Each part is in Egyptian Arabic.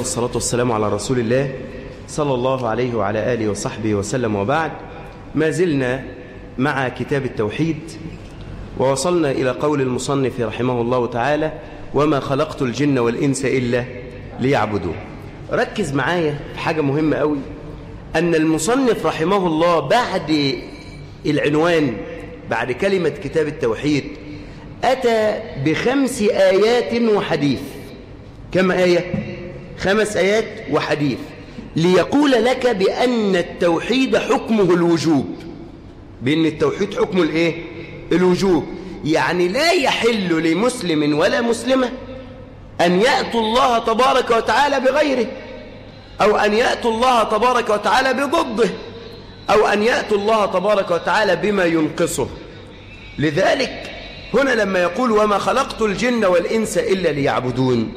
والصلاة والسلام على رسول الله صلى الله عليه وعلى آله وصحبه وسلم وبعد ما زلنا مع كتاب التوحيد ووصلنا إلى قول المصنف رحمه الله تعالى وما خلقت الجن والإنس إلا ليعبدون ركز معايا في حاجة مهمة قوي أن المصنف رحمه الله بعد العنوان بعد كلمة كتاب التوحيد أتى بخمس آيات وحديث كم آية؟ خمس آيات وحديث ليقول لك بأن التوحيد حكمه الوجوب بأن التوحيد حكمه الإيه؟ الوجوب يعني لا يحل لمسلم ولا مسلمة أن يأتوا الله تبارك وتعالى بغيره أو أن يأتوا الله تبارك وتعالى بضده أو أن يأتوا الله تبارك وتعالى بما ينقصه لذلك هنا لما يقول وما خلقت الجن والإنس إلا ليعبدون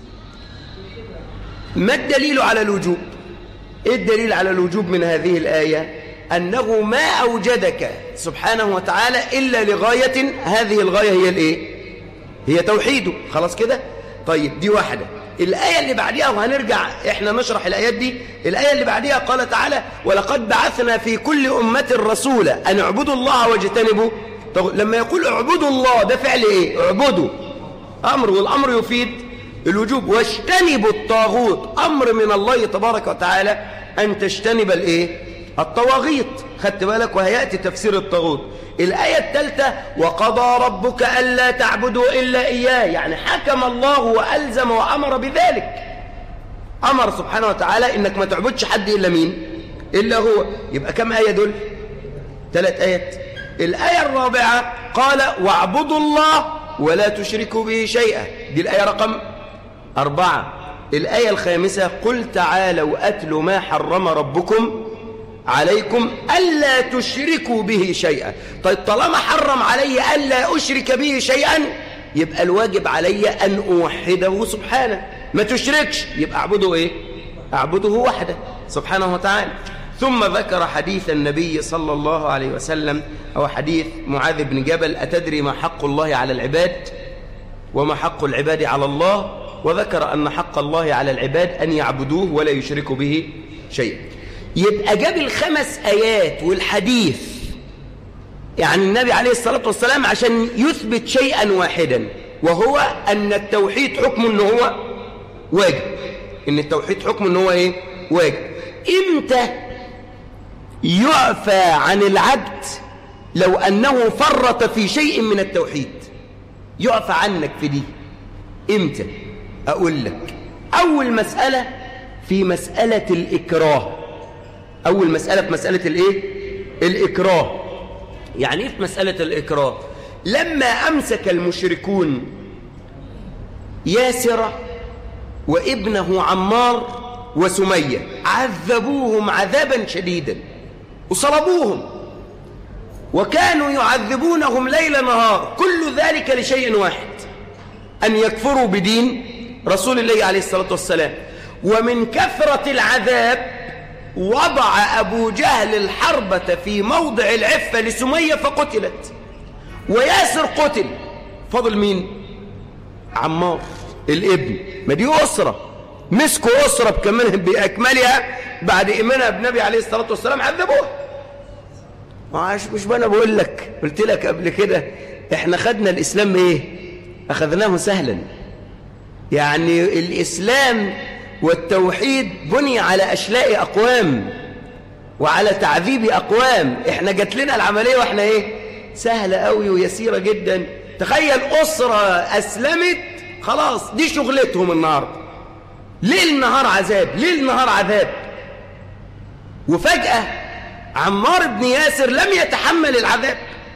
ما الدليل على الوجوب إيه الدليل على الوجوب من هذه الآية أنه ما أوجدك سبحانه وتعالى إلا لغاية هذه الغاية هي الإيه هي توحيده خلاص كده طيب دي واحدة الآية اللي بعدها وهنرجع إحنا نشرح الآيات دي الآية اللي بعدها قال تعالى ولقد بعثنا في كل أمة رسولا أن اعبدوا الله واجتنبوا طب لما يقول اعبدوا الله ده فعل إيه اعبدوا أمر والأمر يفيد الوجوب واجتنبوا الطاغوت أمر من الله تبارك وتعالى أن تجتنب الإيه الطواغيت خدت بالك وهيأتي تفسير الطاغوت الآية الثالثة وقضى ربك ألا تعبدوا إلا إياه يعني حكم الله وألزم وأمر بذلك أمر سبحانه وتعالى إنك ما تعبدش حد إلا مين إلا هو يبقى كم آية دول ثلاث آيات الآية الرابعة قال واعبدوا الله ولا تشركوا به شيئا دي الآية رقم أربعة الآية الخامسة قل تعالوا أتلوا ما حرم ربكم عليكم ألا تشركوا به شيئا طيب طالما حرم علي ألا أشرك به شيئا يبقى الواجب علي أن أوحده سبحانه ما تشركش يبقى أعبده إيه أعبده وحده سبحانه وتعالى ثم ذكر حديث النبي صلى الله عليه وسلم أو حديث معاذ بن جبل أتدري ما حق الله على العباد وما حق العباد على الله وذكر أن حق الله على العباد أن يعبدوه ولا يشركوا به شيئا يبقى جاب الخمس آيات والحديث يعني النبي عليه الصلاة والسلام عشان يثبت شيئا واحدا وهو أن التوحيد حكم أنه هو واجب أن التوحيد حكم أنه هو إيه؟ واجب إمتى يعفى عن العبد لو أنه فرط في شيء من التوحيد يعفى عنك في دي إمتى أقول لك أول مسألة في مسألة الإكراه أول مسألة في مسألة الإيه؟ الإكراه يعني إيه في مسألة الإكراه لما أمسك المشركون ياسر وابنه عمار وسمية عذبوهم عذابا شديدا وصلبوهم وكانوا يعذبونهم ليل نهار كل ذلك لشيء واحد أن يكفروا بدين رسول الله عليه الصلاة والسلام ومن كثرة العذاب وضع أبو جهل الحربة في موضع العفة لسمية فقتلت وياسر قتل فضل مين عمار الابن ما دي أسرة مسكوا أسرة بكملها بأكملها بعد إيمانها بنبي عليه الصلاة والسلام عذبوها معاش مش بنا بقول لك قلت لك قبل كده احنا خدنا الإسلام ايه أخذناه سهلا يعني الإسلام والتوحيد بني على أشلاء أقوام وعلى تعذيب أقوام إحنا جات لنا العملية وإحنا إيه سهلة قوي ويسيرة جدا تخيل أسرة أسلمت خلاص دي شغلتهم النهاردة ليل نهار عذاب ليل نهار عذاب وفجأة عمار بن ياسر لم يتحمل العذاب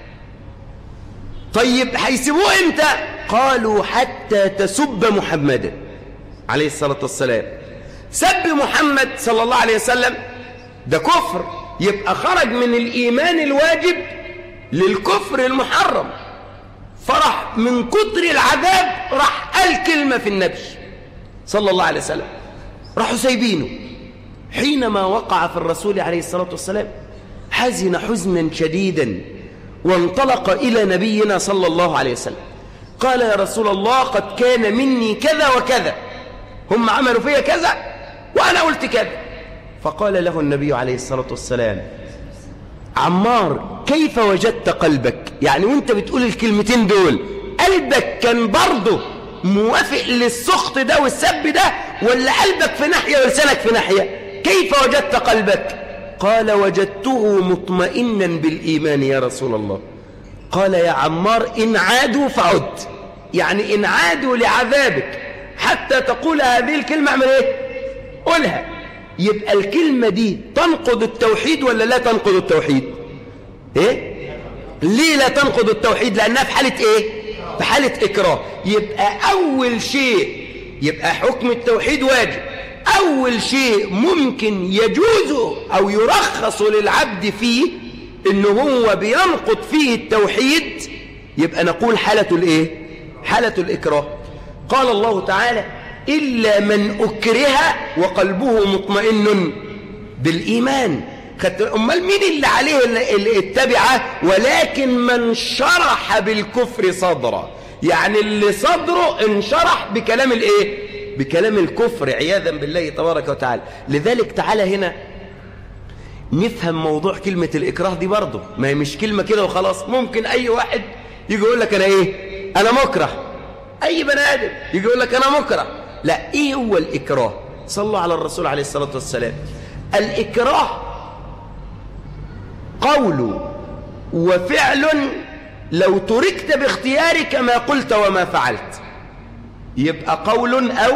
طيب هيسيبوه امتى قالوا حتى تسب محمدا عليه الصلاة والسلام سب محمد صلى الله عليه وسلم ده كفر يبقى خرج من الإيمان الواجب للكفر المحرم فرح من كتر العذاب راح قال كلمة في النبي صلى الله عليه وسلم راحوا سايبينه حينما وقع في الرسول عليه الصلاة والسلام حزن حزنا شديدا وانطلق إلى نبينا صلى الله عليه وسلم قال يا رسول الله قد كان مني كذا وكذا هم عملوا فيا كذا وأنا قلت كذا فقال له النبي عليه الصلاة والسلام عمار كيف وجدت قلبك يعني وانت بتقول الكلمتين دول قلبك كان برضه موافق للسخط ده والسب ده ولا قلبك في ناحية ولسانك في ناحية كيف وجدت قلبك قال وجدته مطمئنا بالإيمان يا رسول الله قال يا عمار إن عادوا فعد يعني إن عادوا لعذابك حتى تقول هذه الكلمة اعمل ايه قولها يبقى الكلمة دي تنقض التوحيد ولا لا تنقض التوحيد ايه ليه لا تنقض التوحيد لأنها في حالة ايه في حالة إكراه يبقى أول شيء يبقى حكم التوحيد واجب أول شيء ممكن يجوز أو يرخص للعبد فيه إنه هو بينقض فيه التوحيد يبقى نقول حالة الإيه؟ حالة الإكراه قال الله تعالى إلا من أكره وقلبه مطمئن بالإيمان أمال مين اللي عليه اللي اتبعه ولكن من شرح بالكفر صدره يعني اللي صدره انشرح بكلام الايه بكلام الكفر عياذا بالله تبارك وتعالى لذلك تعالى هنا نفهم موضوع كلمة الإكراه دي برضه ما هي مش كلمة كده وخلاص ممكن أي واحد يجي يقول لك أنا إيه أنا مكره أي بني آدم يجي يقول لك أنا مكره لا إيه هو الإكراه صلوا على الرسول عليه الصلاة والسلام الإكراه قول وفعل لو تركت باختيارك ما قلت وما فعلت يبقى قول أو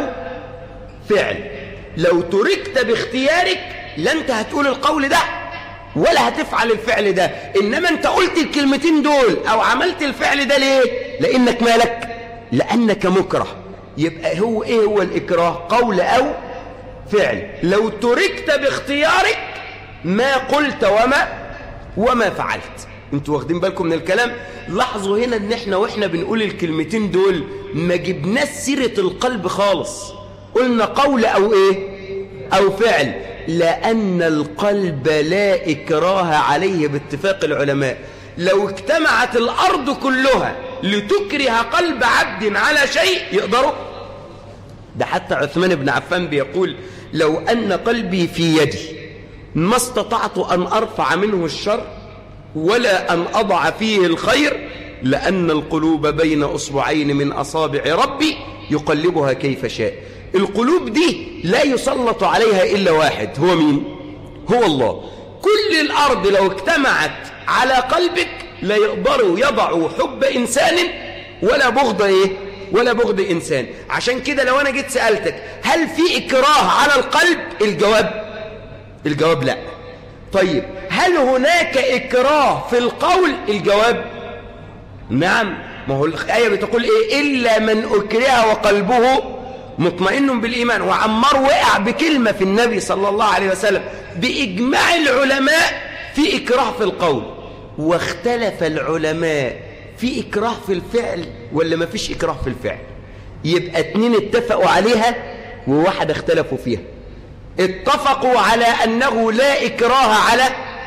فعل لو تركت باختيارك لا انت هتقول القول ده ولا هتفعل الفعل ده إنما انت قلت الكلمتين دول أو عملت الفعل ده ليه لأنك مالك لأنك مكره يبقى هو إيه هو الإكراه قول أو فعل لو تركت باختيارك ما قلت وما وما فعلت انتوا واخدين بالكم من الكلام لاحظوا هنا ان احنا واحنا بنقول الكلمتين دول ما جبناش سيره القلب خالص قلنا قول او ايه او فعل لان القلب لا اكراه عليه باتفاق العلماء لو اجتمعت الارض كلها لتكره قلب عبد على شيء يقدروا ده حتى عثمان بن عفان بيقول لو ان قلبي في يدي ما استطعت ان ارفع منه الشر ولا أن أضع فيه الخير لأن القلوب بين أصبعين من أصابع ربي يقلبها كيف شاء القلوب دي لا يسلط عليها إلا واحد هو مين؟ هو الله كل الأرض لو اجتمعت على قلبك لا يقدروا يضعوا حب إنسان ولا بغض إيه؟ ولا بغض إنسان عشان كده لو أنا جيت سألتك هل في إكراه على القلب؟ الجواب الجواب لأ طيب هل هناك إكراه في القول الجواب نعم ما هو الآية بتقول إيه إلا من أكره وقلبه مطمئن بالإيمان وعمار وقع بكلمة في النبي صلى الله عليه وسلم بإجماع العلماء في إكراه في القول واختلف العلماء في إكراه في الفعل ولا ما فيش إكراه في الفعل يبقى اتنين اتفقوا عليها وواحد اختلفوا فيها اتفقوا على أنه لا إكراه على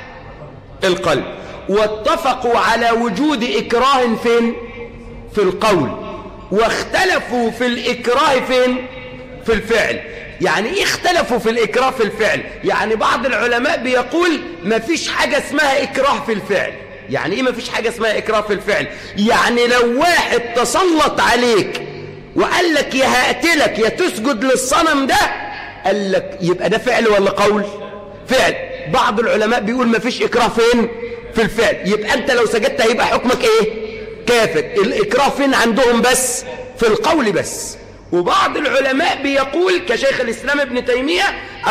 القلب واتفقوا على وجود إكراه فين في القول واختلفوا في الإكراه فين في الفعل يعني ايه اختلفوا في الإكراه في الفعل يعني بعض العلماء بيقول ما فيش حاجة اسمها إكراه في الفعل يعني ايه ما فيش حاجة اسمها إكراه في الفعل يعني لو واحد تسلط عليك وقال لك يا هقتلك يا تسجد للصنم ده قال لك يبقى ده فعل ولا قول فعل بعض العلماء بيقول ما فيش إكراه فين في الفعل يبقى أنت لو سجدت هيبقى حكمك إيه كافر الإكراه فين عندهم بس في القول بس وبعض العلماء بيقول كشيخ الإسلام ابن تيمية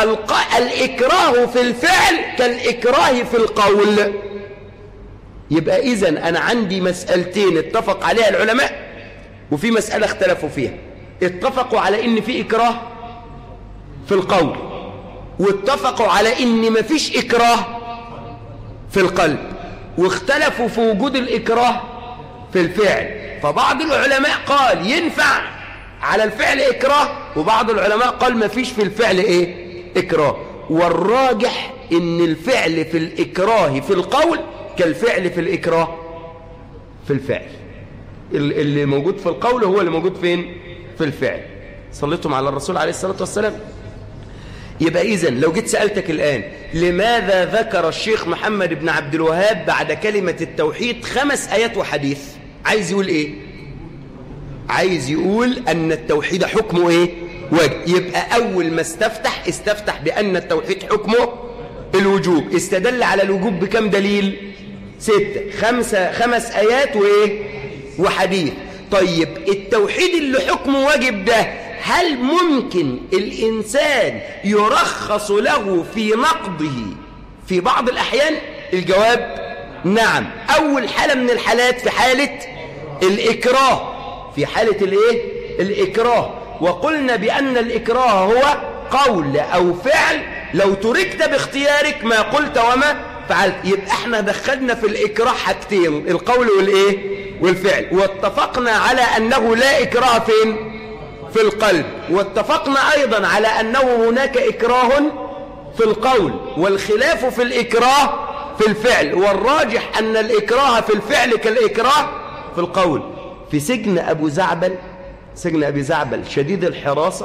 الإكراه في الفعل كالإكراه في القول يبقى إذا أنا عندي مسألتين اتفق عليها العلماء وفي مسألة اختلفوا فيها اتفقوا على إن في إكراه في القول واتفقوا على إن مفيش إكراه في القلب واختلفوا في وجود الإكراه في الفعل فبعض العلماء قال ينفع على الفعل إكراه وبعض العلماء قال ما فيش في الفعل إيه إكراه والراجح إن الفعل في الإكراه في القول كالفعل في الإكراه في الفعل اللي موجود في القول هو اللي موجود فين في الفعل صليتم على الرسول عليه الصلاة والسلام يبقى إذا لو جيت سألتك الآن لماذا ذكر الشيخ محمد بن عبد الوهاب بعد كلمة التوحيد خمس آيات وحديث عايز يقول إيه عايز يقول أن التوحيد حكمه إيه واجب يبقى أول ما استفتح استفتح بأن التوحيد حكمه الوجوب استدل على الوجوب بكم دليل ستة خمسة خمس آيات وإيه وحديث طيب التوحيد اللي حكمه واجب ده هل ممكن الإنسان يرخص له في نقضه في بعض الأحيان الجواب نعم أول حالة من الحالات في حالة الإكراه في حالة الإيه الإكراه وقلنا بأن الإكراه هو قول أو فعل لو تركت باختيارك ما قلت وما فعلت يبقى احنا دخلنا في الإكراه حاجتين القول والإيه والفعل واتفقنا على أنه لا إكراه فين في القلب واتفقنا أيضا على أنه هناك إكراه في القول والخلاف في الإكراه في الفعل والراجح أن الإكراه في الفعل كالإكراه في القول في سجن أبو زعبل سجن أبي زعبل شديد الحراسة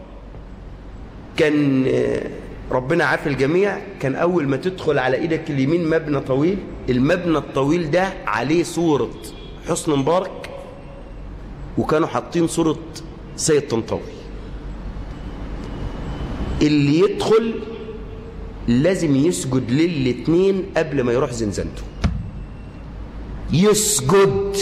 كان ربنا عافي الجميع كان أول ما تدخل على إيدك اليمين مبنى طويل المبنى الطويل ده عليه صورة حسن مبارك وكانوا حاطين صورة سيد طنطاوي اللي يدخل لازم يسجد للاتنين قبل ما يروح زنزانته يسجد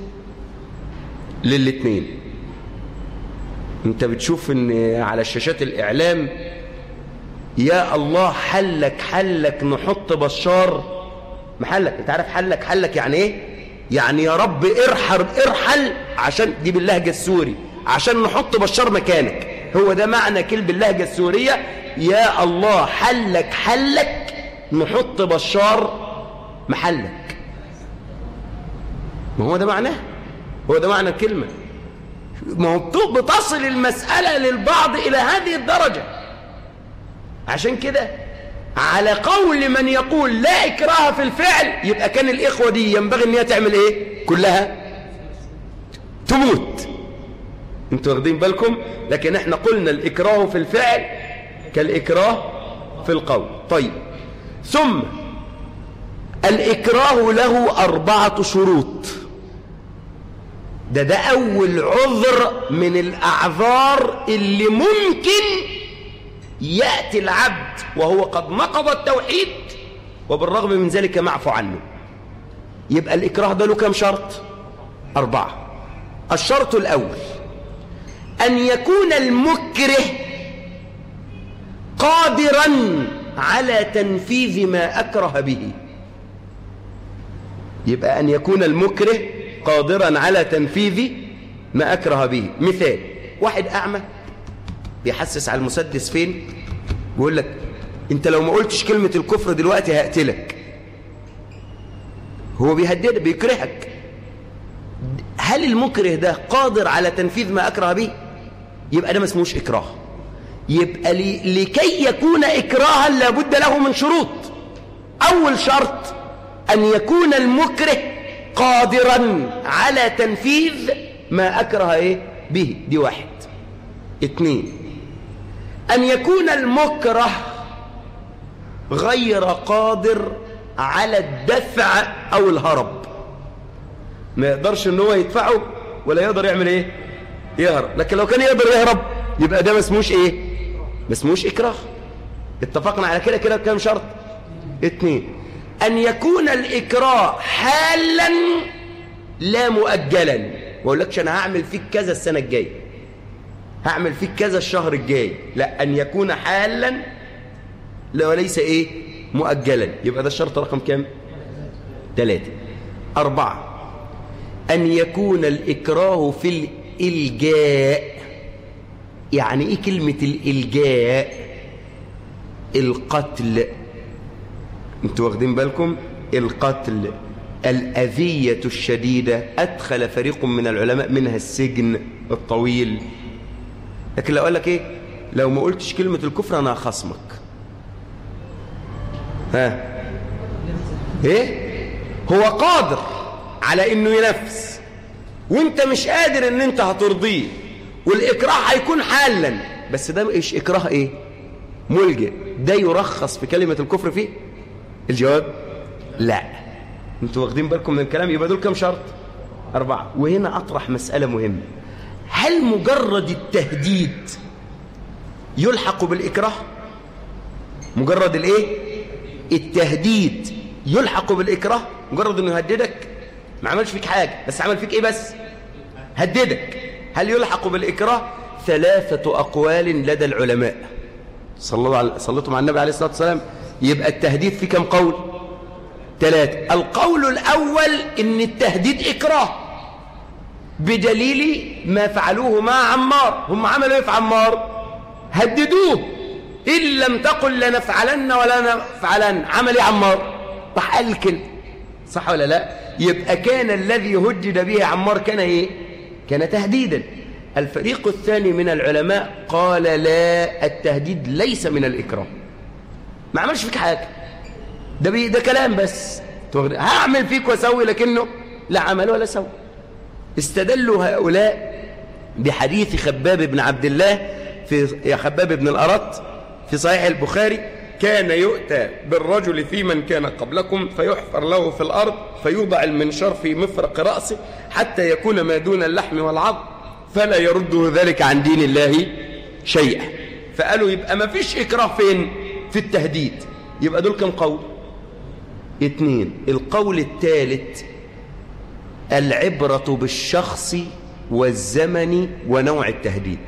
للاتنين انت بتشوف ان على شاشات الاعلام يا الله حلك حلك نحط بشار محلك انت عارف حلك حلك يعني ايه يعني يا رب ارحل ارحل عشان دي باللهجه السوري عشان نحط بشار مكانك هو ده معنى كلمه باللهجه السوريه يا الله حلك حلك نحط بشار محلك ما هو ده معناه هو ده معنى الكلمه ما هو بتصل المساله للبعض الى هذه الدرجه عشان كده على قول من يقول لا إكراه في الفعل يبقى كان الإخوة دي ينبغي أن هي تعمل إيه كلها تموت انتوا واخدين بالكم لكن احنا قلنا الإكراه في الفعل كالإكراه في القول طيب ثم الإكراه له أربعة شروط ده ده أول عذر من الأعذار اللي ممكن يأتي العبد وهو قد نقض التوحيد وبالرغم من ذلك معفو عنه يبقى الإكراه ده له كم شرط أربعة الشرط الأول أن يكون المكره قادرا على تنفيذ ما أكره به يبقى أن يكون المكره قادرا على تنفيذ ما أكره به مثال واحد أعمى بيحسس على المسدس فين بيقول لك انت لو ما قلتش كلمة الكفر دلوقتي هقتلك هو بيهددك بيكرهك هل المكره ده قادر على تنفيذ ما أكره به يبقى ده ما اسموش إكراه يبقى لي لكي يكون إكراها لابد له من شروط أول شرط أن يكون المكره قادرا على تنفيذ ما أكره إيه به دي واحد اثنين أن يكون المكره غير قادر على الدفع أو الهرب ما يقدرش ان هو يدفعه ولا يقدر يعمل ايه يهرب لكن لو كان يقدر يهرب يبقى ده ما اسموش ايه ما اسموش اكراه اتفقنا على كده كده كام شرط اتنين ان يكون الاكراه حالا لا مؤجلا ما اقولكش انا هعمل فيك كذا السنه الجايه هعمل فيك كذا الشهر الجاي لا ان يكون حالا لا وليس ايه مؤجلا يبقى ده الشرط رقم كام ثلاثة أربعة أن يكون الإكراه في الإلجاء يعني إيه كلمة الإلجاء القتل انتوا واخدين بالكم القتل الأذية الشديدة أدخل فريق من العلماء منها السجن الطويل لكن لو قال لك إيه لو ما قلتش كلمة الكفر أنا هخصمك ها إيه هو قادر على انه ينفذ وانت مش قادر ان انت هترضيه والإكراه هيكون حالا بس ده مش إكراه إيه ملجئ ده يرخص في كلمة الكفر فيه الجواب لا انتوا واخدين بالكم من الكلام يبقى دول كم شرط أربعة وهنا أطرح مسألة مهمة هل مجرد التهديد يلحق بالإكراه مجرد الإيه التهديد يلحق بالإكراه مجرد أنه يهددك ما عملش فيك حاجة بس عمل فيك إيه بس هددك هل يلحق بالإكراه ثلاثة أقوال لدى العلماء صلوا على صليتم على النبي عليه الصلاة والسلام يبقى التهديد في كم قول ثلاثة القول الأول إن التهديد إكراه بدليل ما فعلوه مع عمار هم عملوا ايه في عمار هددوه إن لم تقل لنفعلن ولا نفعلن عمل ايه عمار راح قال كده صح ولا لا يبقى كان الذي هدد به عمار كان ايه كان تهديدا الفريق الثاني من العلماء قال لا التهديد ليس من الإكرام ما عملش فيك حاجة ده, بي ده كلام بس هعمل فيك واسوي لكنه لا عمل ولا سوى استدلوا هؤلاء بحديث خباب بن عبد الله في يا خباب بن الأرط في صحيح البخاري كان يؤتى بالرجل في من كان قبلكم فيحفر له في الأرض فيوضع المنشار في مفرق رأسه حتى يكون ما دون اللحم والعظم فلا يرده ذلك عن دين الله شيئا فقالوا يبقى ما فيش إكراه فين في التهديد يبقى دول كم قول اثنين القول الثالث العبرة بالشخص والزمن ونوع التهديد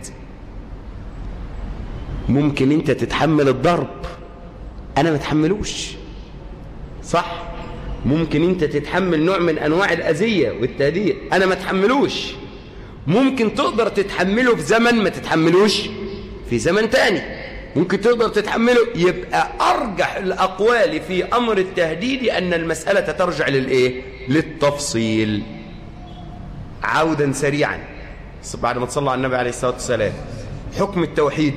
ممكن انت تتحمل الضرب انا ما اتحملوش صح ممكن انت تتحمل نوع من انواع الاذيه والتهديد انا ما اتحملوش ممكن تقدر تتحمله في زمن ما تتحملوش في زمن تاني ممكن تقدر تتحمله يبقى أرجح الأقوال في أمر التهديد أن المسألة ترجع للإيه؟ للتفصيل عودا سريعا بعد ما تصلى على النبي عليه الصلاة والسلام حكم التوحيد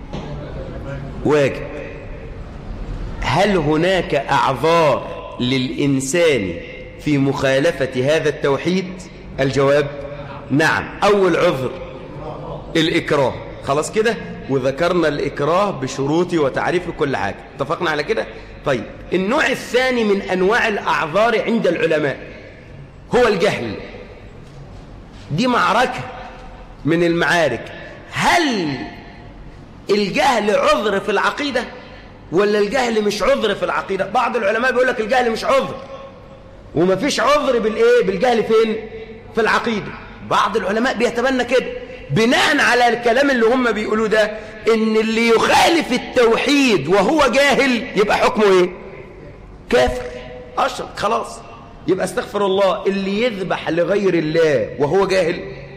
واجب هل هناك أعذار للإنسان في مخالفة هذا التوحيد الجواب نعم أول عذر الإكراه خلاص كده وذكرنا الإكراه بشروطه وتعريفه كل حاجة اتفقنا على كده طيب النوع الثاني من أنواع الأعذار عند العلماء هو الجهل دي معركة من المعارك هل الجهل عذر في العقيدة ولا الجهل مش عذر في العقيدة بعض العلماء بيقول لك الجهل مش عذر ومفيش عذر بالإيه بالجهل فين في العقيدة بعض العلماء بيتبنى كده بناء على الكلام اللي هم بيقولوه ده ان اللي يخالف التوحيد وهو جاهل يبقى حكمه ايه كافر اشرك خلاص يبقى استغفر الله اللي يذبح لغير الله وهو جاهل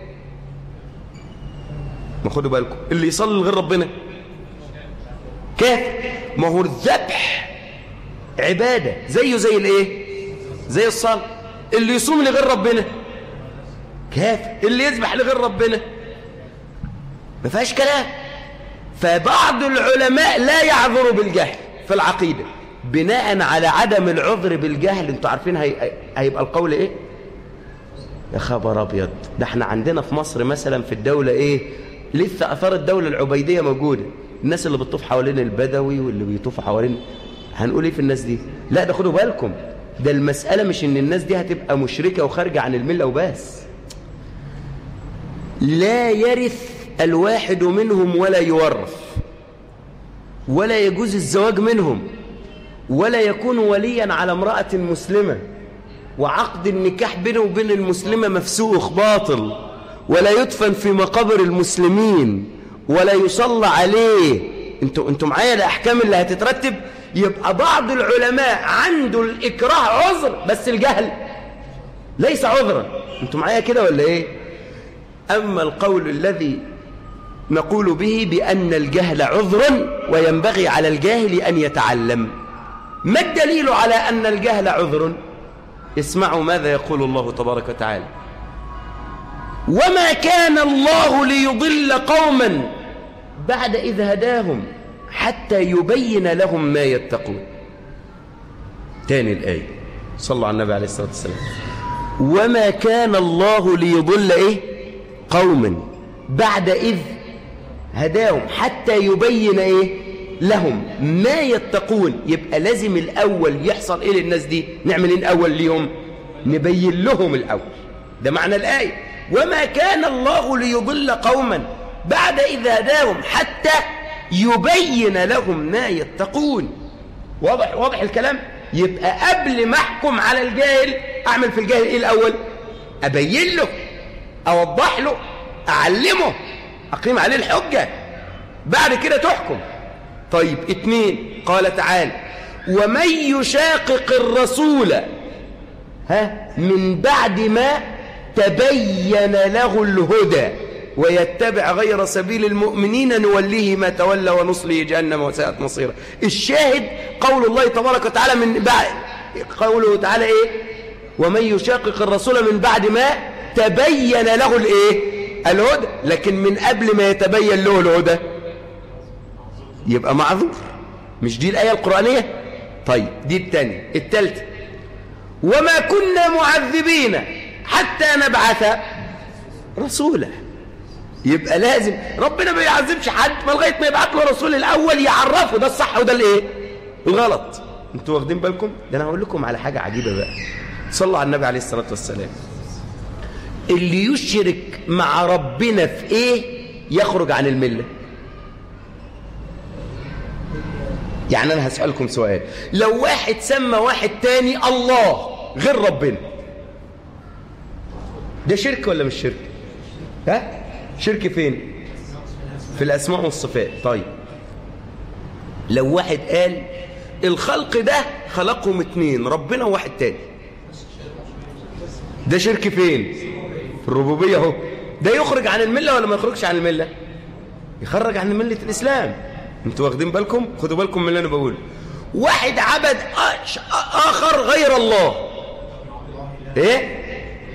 ما خدوا بالكم اللي يصلي لغير ربنا كافر ما هو الذبح عباده زيه زي الايه زي الصلاه اللي يصوم لغير ربنا كافر اللي يذبح لغير ربنا ما فيهاش كلام فبعض العلماء لا يعذر بالجهل في العقيدة بناء على عدم العذر بالجهل انتوا عارفين هي... هيبقى القول ايه يا خبر ابيض ده احنا عندنا في مصر مثلا في الدولة ايه لسه اثار الدولة العبيدية موجودة الناس اللي بتطوف حوالين البدوي واللي بيطوفوا حوالين هنقول ايه في الناس دي لا ده خدوا بالكم ده المسألة مش ان الناس دي هتبقى مشركة وخارجة عن الملة وبس لا يرث الواحد منهم ولا يورث ولا يجوز الزواج منهم ولا يكون وليا على امرأة مسلمة وعقد النكاح بينه وبين المسلمة مفسوخ باطل ولا يدفن في مقابر المسلمين ولا يصلى عليه انتوا انتوا معايا الاحكام اللي هتترتب يبقى بعض العلماء عنده الاكراه عذر بس الجهل ليس عذرا انتوا معايا كده ولا ايه اما القول الذي نقول به بأن الجهل عذر وينبغي على الجاهل أن يتعلم ما الدليل على أن الجهل عذر اسمعوا ماذا يقول الله تبارك وتعالى وما كان الله ليضل قوما بعد إذ هداهم حتى يبين لهم ما يتقون تاني الآية صلى على النبي عليه الصلاة والسلام وما كان الله ليضل إيه قوما بعد إذ هداهم حتى يبين إيه لهم ما يتقون يبقى لازم الأول يحصل إيه للناس دي نعمل إيه الأول ليهم نبين لهم الأول ده معنى الآية وما كان الله ليضل قوما بعد إذا هداهم حتى يبين لهم ما يتقون واضح واضح الكلام يبقى قبل ما احكم على الجاهل اعمل في الجاهل ايه الاول ابين له اوضح له اعلمه اقيم عليه الحجه بعد كده تحكم طيب اتنين قال تعالى ومن يشاقق الرسول ها من بعد ما تبين له الهدى ويتبع غير سبيل المؤمنين نوليه ما تولى ونصله جهنم وساءت مصيرا الشاهد قول الله تبارك وتعالى من بعد قوله تعالى ايه ومن يشاقق الرسول من بعد ما تبين له الايه الهدى لكن من قبل ما يتبين له الهدى يبقى معذور مش دي الآية القرآنية طيب دي الثانية الثالثة وما كنا معذبين حتى نبعث رسولا يبقى لازم ربنا ما يعذبش حد ما لغايه ما يبعت له رسول الاول يعرفه ده الصح وده الايه الغلط انتوا واخدين بالكم ده انا هقول لكم على حاجه عجيبه بقى صلوا على النبي عليه الصلاه والسلام اللي يشرك مع ربنا في ايه يخرج عن المله يعني انا هسالكم سؤال لو واحد سمى واحد تاني الله غير ربنا ده شرك ولا مش شرك ها شرك فين في الأسماء والصفات طيب لو واحد قال الخلق ده خلقهم اتنين ربنا وواحد تاني ده شرك فين في الربوبية اهو ده يخرج عن الملة ولا ما يخرجش عن الملة يخرج عن ملة الإسلام انتوا واخدين بالكم خدوا بالكم من اللي أنا بقوله واحد عبد آخر غير الله ايه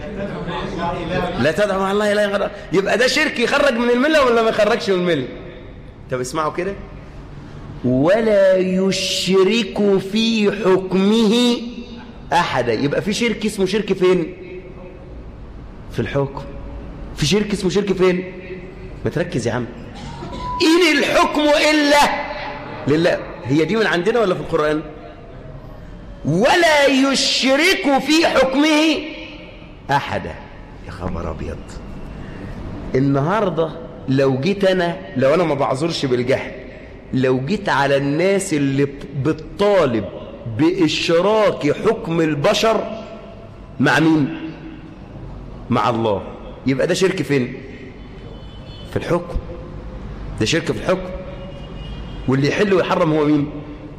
لا تدعو مع الله لا يغرق يبقى ده شرك يخرج من الملة ولا ما يخرجش من الملة طب اسمعوا كده ولا يشرك في حكمه أحدا يبقى في شرك اسمه شرك فين في الحكم في شرك اسمه شرك فين ما تركز يا عم إن الحكم إلا لله هي دي من عندنا ولا في القرآن ولا يشرك في حكمه أحدا يا خبر أبيض النهاردة لو جيت أنا لو أنا ما بعذرش بالجهل لو جيت على الناس اللي بتطالب بإشراك حكم البشر مع مين مع الله يبقى ده شرك فين في الحكم ده شرك في الحكم واللي يحل ويحرم هو مين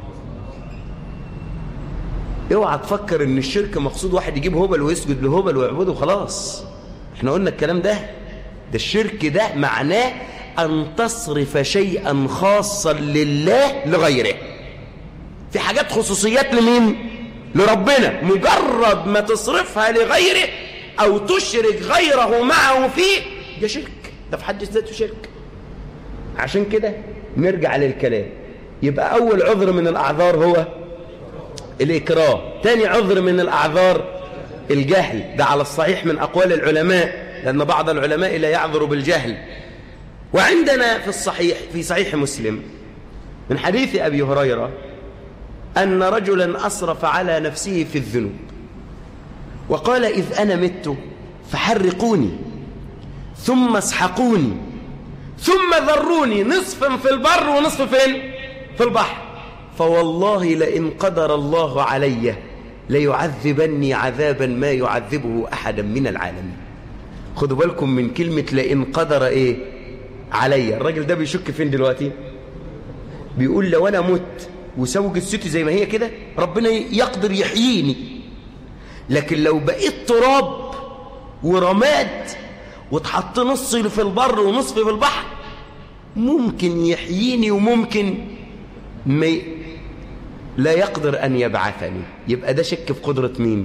اوعى تفكر ان الشرك مقصود واحد يجيب هبل ويسجد لهبل ويعبده وخلاص احنا قلنا الكلام ده ده الشرك ده معناه ان تصرف شيئا خاصا لله لغيره في حاجات خصوصيات لمين لربنا مجرد ما تصرفها لغيره او تشرك غيره معه فيه ده شرك ده في حد ذاته شرك عشان كده نرجع للكلام يبقى اول عذر من الاعذار هو الإكراه تاني عذر من الأعذار الجهل ده على الصحيح من أقوال العلماء لأن بعض العلماء لا يعذر بالجهل وعندنا في الصحيح في صحيح مسلم من حديث أبي هريرة أن رجلا أسرف على نفسه في الذنوب وقال إذ أنا مت فحرقوني ثم اسحقوني ثم ذروني نصفا في البر ونصف فين في البحر فوالله لئن قدر الله علي ليعذبني عذابا ما يعذبه أحدا من العالمين خدوا بالكم من كلمة لئن قدر إيه علي الراجل ده بيشك فين دلوقتي بيقول لو أنا مت وسوج الست زي ما هي كده ربنا يقدر يحييني لكن لو بقيت تراب ورماد وتحط نص في البر ونصف في البحر ممكن يحييني وممكن ما لا يقدر أن يبعثني يبقى ده شك في قدرة مين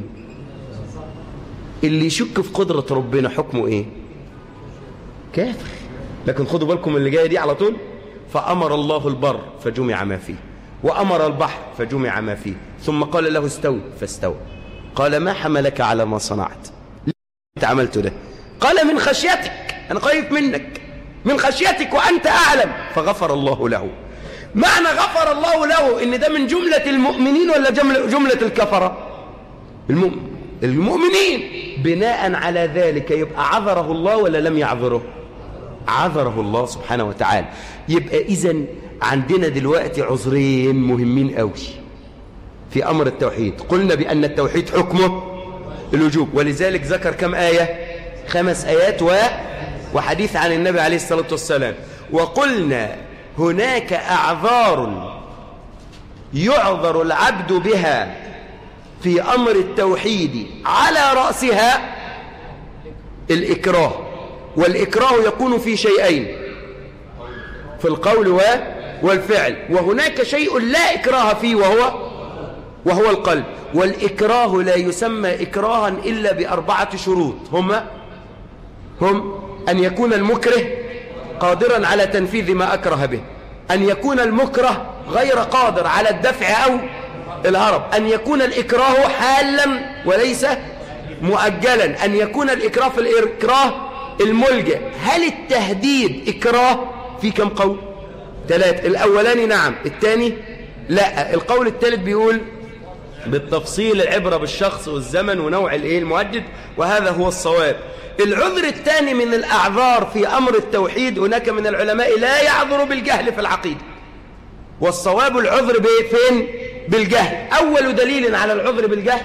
اللي يشك في قدرة ربنا حكمه إيه كافر لكن خدوا بالكم من اللي جاية دي على طول فأمر الله البر فجمع ما فيه وأمر البحر فجمع ما فيه ثم قال له استوي فاستوى قال ما حملك على ما صنعت انت عملت ده قال من خشيتك أنا خايف منك من خشيتك وأنت أعلم فغفر الله له معنى غفر الله له إن ده من جملة المؤمنين ولا جملة, جملة الكفرة المؤمن المؤمنين بناء على ذلك يبقى عذره الله ولا لم يعذره عذره الله سبحانه وتعالى يبقى إذا عندنا دلوقتي عذرين مهمين قوي في أمر التوحيد قلنا بأن التوحيد حكمه الوجوب ولذلك ذكر كم آية خمس آيات و... وحديث عن النبي عليه الصلاة والسلام وقلنا هناك أعذار يعذر العبد بها في أمر التوحيد على رأسها الإكراه والإكراه يكون في شيئين في القول والفعل وهناك شيء لا إكراه فيه وهو وهو القلب والإكراه لا يسمى إكراها إلا بأربعة شروط هما هم أن يكون المكره قادرا على تنفيذ ما أكره به أن يكون المكره غير قادر على الدفع أو الهرب أن يكون الإكراه حالا وليس مؤجلا أن يكون الإكراه في الإكراه الملجأ هل التهديد إكراه في كم قول ثلاث الأولاني نعم الثاني لا القول الثالث بيقول بالتفصيل العبرة بالشخص والزمن ونوع الايه المؤجد وهذا هو الصواب العذر الثاني من الأعذار في أمر التوحيد هناك من العلماء لا يعذر بالجهل في العقيدة والصواب العذر فين بالجهل أول دليل على العذر بالجهل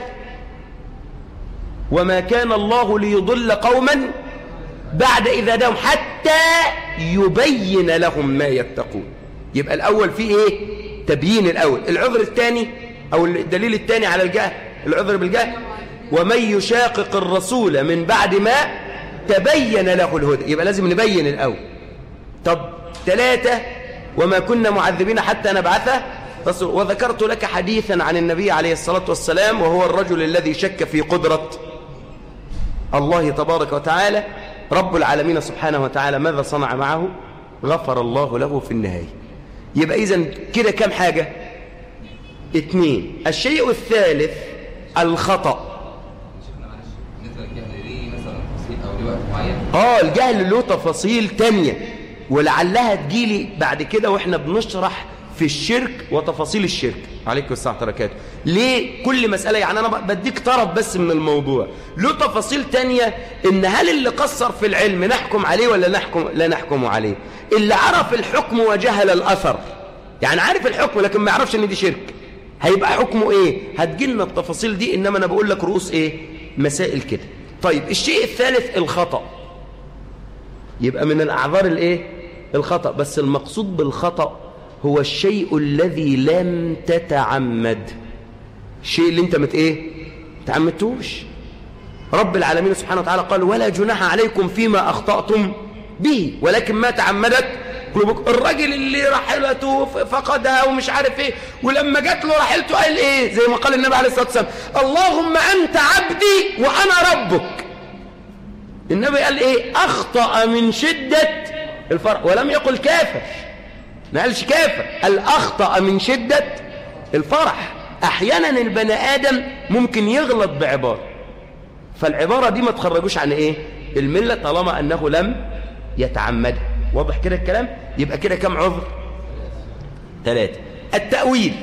وما كان الله ليضل قوما بعد إذا دهم حتى يبين لهم ما يتقون يبقى الأول فيه إيه تبيين الأول العذر الثاني أو الدليل الثاني على الجهل العذر بالجهل ومن يشاقق الرسول من بعد ما تبين له الهدى يبقى لازم نبين الأول طب ثلاثة وما كنا معذبين حتى نبعثه رسول وذكرت لك حديثا عن النبي عليه الصلاة والسلام وهو الرجل الذي شك في قدرة الله تبارك وتعالى رب العالمين سبحانه وتعالى ماذا صنع معه غفر الله له في النهاية يبقى إذن كده كم حاجة اثنين الشيء الثالث الخطأ اه الجهل له تفاصيل تانية ولعلها تجيلي بعد كده واحنا بنشرح في الشرك وتفاصيل الشرك عليكم السلام وبركاته ليه كل مسألة يعني أنا بديك طرف بس من الموضوع له تفاصيل تانية إن هل اللي قصر في العلم نحكم عليه ولا نحكم لا نحكم عليه اللي عرف الحكم وجهل الأثر يعني عارف الحكم لكن ما يعرفش إن دي شرك هيبقى حكمه إيه هتجيلنا التفاصيل دي إنما أنا بقول لك رؤوس إيه مسائل كده طيب الشيء الثالث الخطأ يبقى من الأعذار الإيه الخطأ بس المقصود بالخطأ هو الشيء الذي لم تتعمد الشيء اللي انت مت ايه تعمدتوش رب العالمين سبحانه وتعالى قال ولا جناح عليكم فيما أخطأتم به ولكن ما تعمدت قلوبكم الراجل اللي رحلته فقدها ومش عارف ايه ولما جات له رحلته قال ايه زي ما قال النبي عليه الصلاة والسلام اللهم أنت عبدي وأنا ربك النبي قال ايه أخطأ من شدة الفرح ولم يقل كافر ما قالش كافر قال أخطأ من شدة الفرح أحيانا البني آدم ممكن يغلط بعبارة فالعبارة دي ما تخرجوش عن إيه الملة طالما أنه لم يتعمدها واضح كده الكلام يبقى كده كم عذر ثلاثة التأويل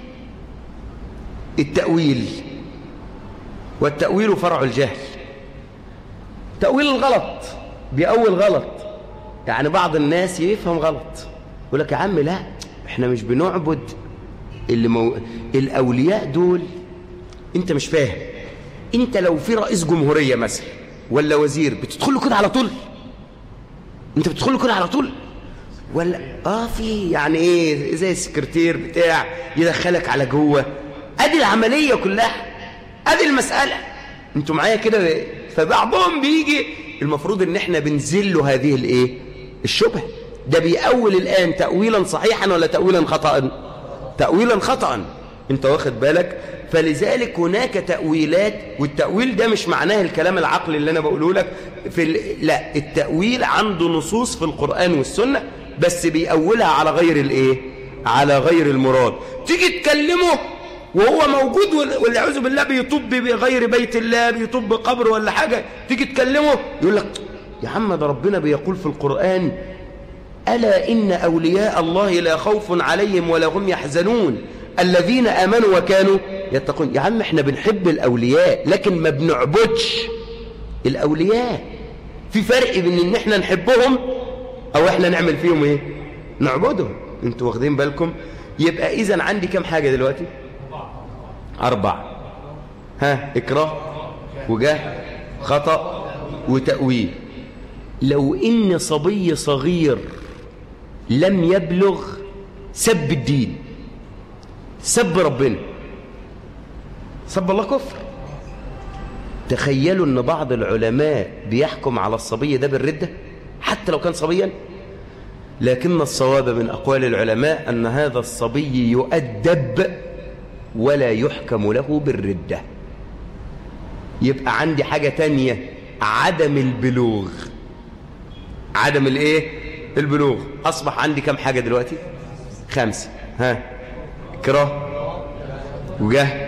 التأويل والتأويل فرع الجهل تأويل الغلط بأول غلط يعني بعض الناس يفهم غلط يقول لك يا عم لا احنا مش بنعبد اللي مو... الأولياء دول انت مش فاهم انت لو في رئيس جمهورية مثلا ولا وزير بتدخل له كده على طول انت بتدخل له كده على طول ولا اه في يعني ايه زي السكرتير بتاع يدخلك على جوه ادي العملية كلها ادي المسألة انتوا معايا كده فبعضهم بيجي المفروض ان احنا بنزل هذه الايه الشبهه ده بيأول الآن تأويلا صحيحا ولا تأويلا خطأ تأويلا خطأ انت واخد بالك فلذلك هناك تأويلات والتأويل ده مش معناه الكلام العقلي اللي أنا بقوله لك في ال... لا التأويل عنده نصوص في القرآن والسنة بس بيأولها على غير الايه على غير المراد تيجي تكلمه وهو موجود والعياذ بالله بيطب بغير بيت الله بيطب قبر ولا حاجة تيجي تكلمه يقول لك يا عم ده ربنا بيقول في القرآن ألا إن أولياء الله لا خوف عليهم ولا هم يحزنون الذين آمنوا وكانوا يتقون يا عم احنا بنحب الأولياء لكن ما بنعبدش الأولياء في فرق بين ان احنا نحبهم او احنا نعمل فيهم ايه نعبدهم انتوا واخدين بالكم يبقى اذا عندي كم حاجة دلوقتي أربعة ها إكراه وجاه خطأ وتأويل لو إن صبي صغير لم يبلغ سب الدين سب ربنا سب الله كفر تخيلوا أن بعض العلماء بيحكم على الصبي ده بالردة حتى لو كان صبيا لكن الصواب من أقوال العلماء أن هذا الصبي يؤدب ولا يحكم له بالردة يبقى عندي حاجة تانية عدم البلوغ عدم الايه البلوغ اصبح عندي كم حاجة دلوقتي خمسة ها كراه وجه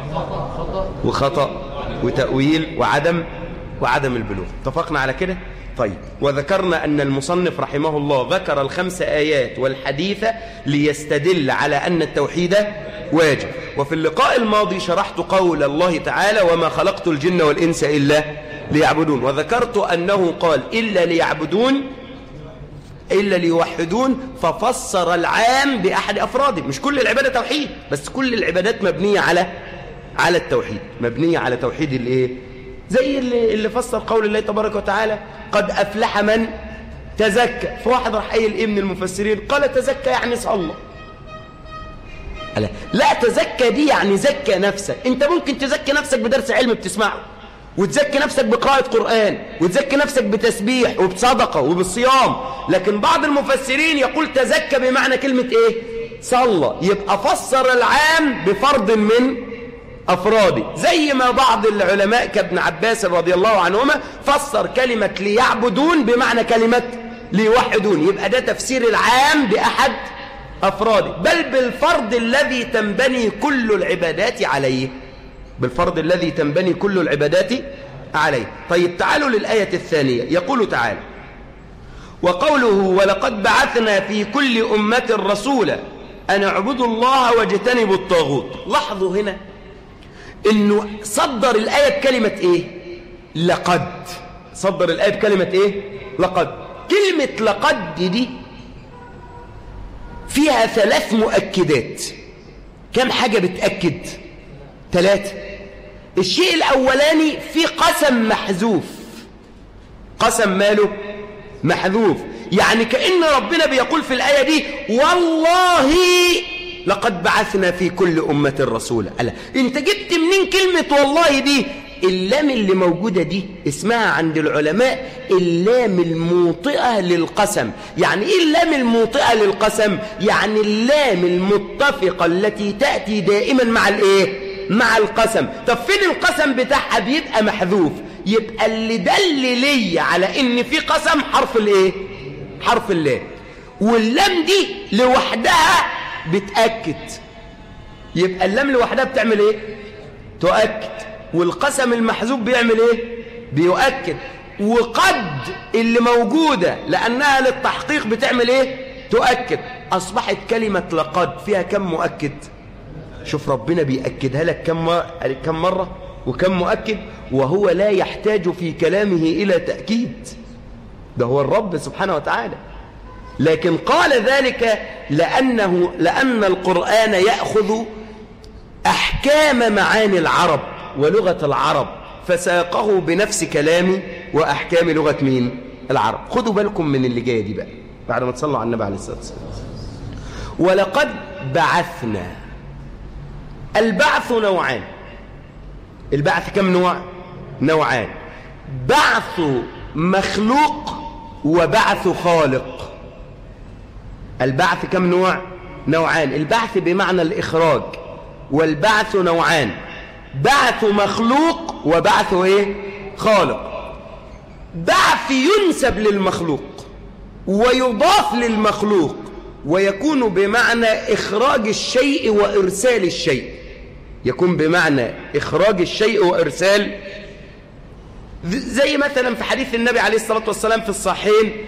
وخطأ وتأويل وعدم وعدم البلوغ اتفقنا على كده طيب وذكرنا أن المصنف رحمه الله ذكر الخمس آيات والحديث ليستدل على أن التوحيد واجب وفي اللقاء الماضي شرحت قول الله تعالى وما خلقت الجن والإنس إلا ليعبدون وذكرت أنه قال إلا ليعبدون إلا ليوحدون ففسر العام بأحد أفراده مش كل العبادة توحيد بس كل العبادات مبنية على على التوحيد مبنية على توحيد الإيه زي اللي, اللي فسر قول الله تبارك وتعالى قد أفلح من تزكى فواحد راح قايل إيه من المفسرين قال تزكى يعني صلى لا, لا تزكى دي يعني زكى نفسك انت ممكن تزكي نفسك بدرس علم بتسمعه وتزكي نفسك بقراءة قرآن وتزكي نفسك بتسبيح وبصدقة وبالصيام لكن بعض المفسرين يقول تزكى بمعنى كلمة ايه صلى يبقى فسر العام بفرض من أفراده زي ما بعض العلماء كابن عباس رضي الله عنهما فسر كلمة ليعبدون بمعنى كلمة ليوحدون يبقى ده تفسير العام بأحد أفراده بل بالفرض الذي تنبني كل العبادات عليه بالفرض الذي تنبني كل العبادات عليه طيب تعالوا للآية الثانية يقول تعالى وقوله ولقد بعثنا في كل أمة رسولا أن اعبدوا الله واجتنبوا الطاغوت لاحظوا هنا انه صدر الآية بكلمة ايه لقد صدر الآية بكلمة ايه لقد كلمة لقد دي فيها ثلاث مؤكدات كم حاجة بتأكد ثلاثة الشيء الأولاني في قسم محذوف قسم ماله محذوف يعني كأن ربنا بيقول في الآية دي والله لقد بعثنا في كل أمة رسولا ألا انت جبت منين كلمة والله دي اللام اللي موجودة دي اسمها عند العلماء اللام الموطئة للقسم يعني ايه اللام الموطئة للقسم يعني اللام المتفقة التي تأتي دائما مع الايه مع القسم طب فين القسم بتاعها بيبقى محذوف يبقى اللي دل لي على ان في قسم حرف الايه حرف اللام واللام دي لوحدها بتأكد يبقى اللام لوحدها بتعمل ايه تؤكد والقسم المحذوف بيعمل ايه بيؤكد وقد اللي موجودة لأنها للتحقيق بتعمل ايه تؤكد أصبحت كلمة لقد فيها كم مؤكد شوف ربنا بيأكدها لك كم, كم مرة وكم مؤكد وهو لا يحتاج في كلامه إلى تأكيد ده هو الرب سبحانه وتعالى لكن قال ذلك لأنه لأن القرآن يأخذ أحكام معاني العرب ولغة العرب فساقه بنفس كلامي وأحكام لغة مين العرب خدوا بالكم من اللي جاية دي بقى بعد ما تصلوا على النبي عليه الصلاة والسلام ولقد بعثنا البعث نوعان البعث كم نوع نوعان بعث مخلوق وبعث خالق البعث كم نوع نوعان البعث بمعنى الإخراج والبعث نوعان بعث مخلوق وبعث ايه خالق بعث ينسب للمخلوق ويضاف للمخلوق ويكون بمعنى إخراج الشيء وإرسال الشيء يكون بمعنى إخراج الشيء وإرسال زي مثلا في حديث النبي عليه الصلاة والسلام في الصحيحين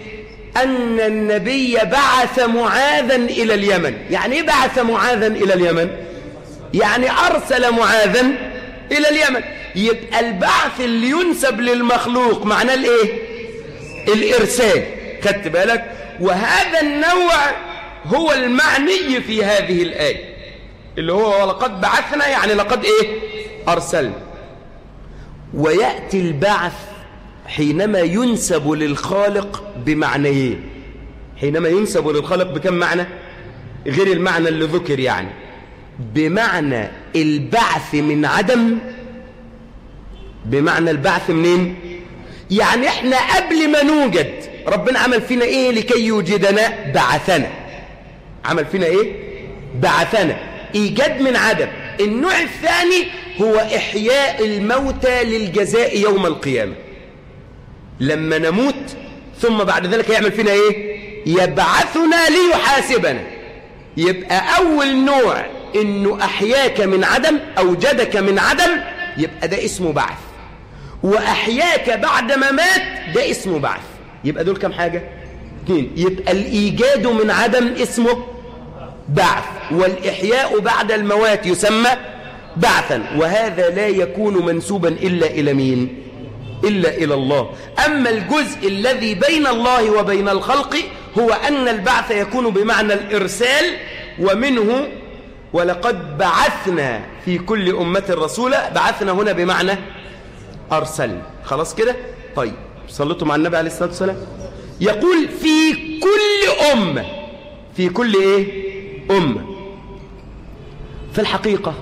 أن النبي بعث معاذا إلى اليمن يعني إيه بعث معاذا إلى اليمن يعني أرسل معاذا إلى اليمن يبقى البعث اللي ينسب للمخلوق معناه الإيه الإرسال خدت بالك وهذا النوع هو المعني في هذه الآية اللي هو ولقد بعثنا يعني لقد إيه أرسلنا ويأتي البعث حينما ينسب للخالق بمعنيين حينما ينسب للخالق بكم معنى غير المعنى اللي ذكر يعني بمعنى البعث من عدم بمعنى البعث منين يعني احنا قبل ما نوجد ربنا عمل فينا ايه لكي يوجدنا بعثنا عمل فينا ايه بعثنا ايجاد من عدم النوع الثاني هو احياء الموتى للجزاء يوم القيامه لما نموت ثم بعد ذلك يعمل فينا ايه يبعثنا ليحاسبنا يبقى اول نوع انه احياك من عدم اوجدك من عدم يبقى ده اسمه بعث واحياك بعد ما مات ده اسمه بعث يبقى دول كم حاجه اثنين يبقى الايجاد من عدم اسمه بعث والاحياء بعد الموات يسمى بعثا وهذا لا يكون منسوبا الا الى مين إلا إلى الله أما الجزء الذي بين الله وبين الخلق هو أن البعث يكون بمعنى الإرسال ومنه ولقد بعثنا في كل أمة رسولا بعثنا هنا بمعنى أرسلنا خلاص كده طيب صلتوا مع النبي عليه الصلاة والسلام يقول في كل أمة في كل إيه أمة في الحقيقة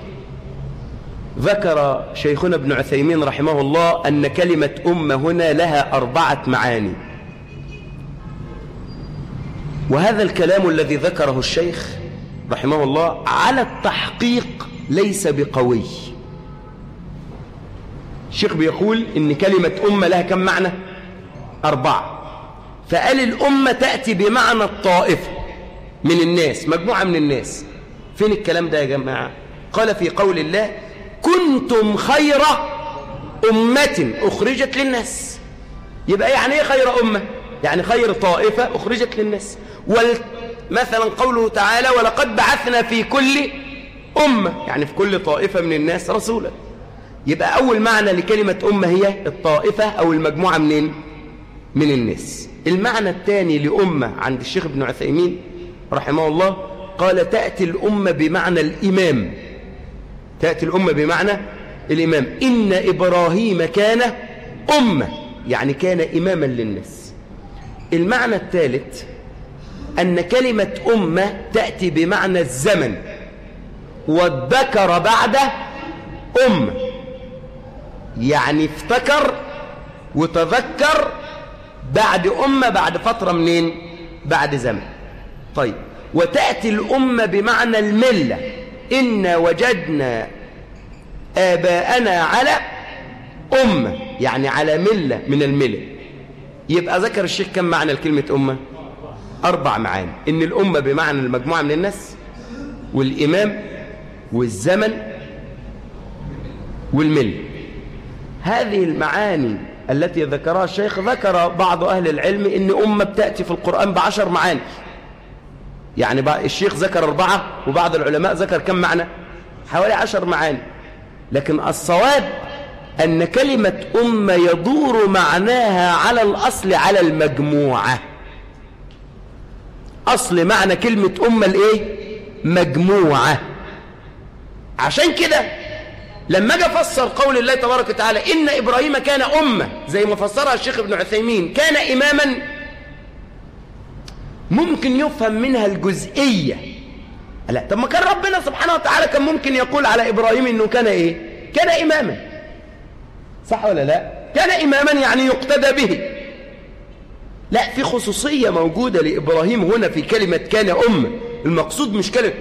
ذكر شيخنا ابن عثيمين رحمه الله أن كلمة أمة هنا لها أربعة معاني وهذا الكلام الذي ذكره الشيخ رحمه الله على التحقيق ليس بقوي الشيخ بيقول إن كلمة أمة لها كم معنى أربعة فقال الأمة تأتي بمعنى الطائفة من الناس مجموعة من الناس فين الكلام ده يا جماعة قال في قول الله كنتم خير أمة أخرجت للناس يبقى يعني إيه خير أمة يعني خير طائفة أخرجت للناس مثلا قوله تعالى ولقد بعثنا في كل أمة يعني في كل طائفة من الناس رسولا يبقى أول معنى لكلمة أمة هي الطائفة أو المجموعة منين من الناس المعنى الثاني لأمة عند الشيخ ابن عثيمين رحمه الله قال تأتي الأمة بمعنى الإمام تأتي الأمة بمعنى الإمام إن إبراهيم كان أمة يعني كان إماما للناس المعنى الثالث أن كلمة أمة تأتي بمعنى الزمن والذكر بعد أمة يعني افتكر وتذكر بعد أمة بعد فترة منين بعد زمن طيب وتأتي الأمة بمعنى الملة إنا وجدنا آباءنا على أمة يعني على ملة من الملة يبقى ذكر الشيخ كم معنى الكلمة أمة أربع معاني إن الأمة بمعنى المجموعة من الناس والإمام والزمن والملة هذه المعاني التي ذكرها الشيخ ذكر بعض أهل العلم إن أمة بتأتي في القرآن بعشر معاني يعني الشيخ ذكر أربعة وبعض العلماء ذكر كم معنى حوالي عشر معاني لكن الصواب أن كلمة أمة يدور معناها على الأصل على المجموعة أصل معنى كلمة أمة الإيه؟ مجموعة عشان كده لما اجي افسر قول الله تبارك وتعالى إن إبراهيم كان أمة زي ما فسرها الشيخ ابن عثيمين كان إماما ممكن يفهم منها الجزئية لا طب ما كان ربنا سبحانه وتعالى كان ممكن يقول على إبراهيم إنه كان إيه كان إماما صح ولا لا كان إماما يعني يقتدى به لا في خصوصية موجودة لإبراهيم هنا في كلمة كان أمة المقصود مش كلمة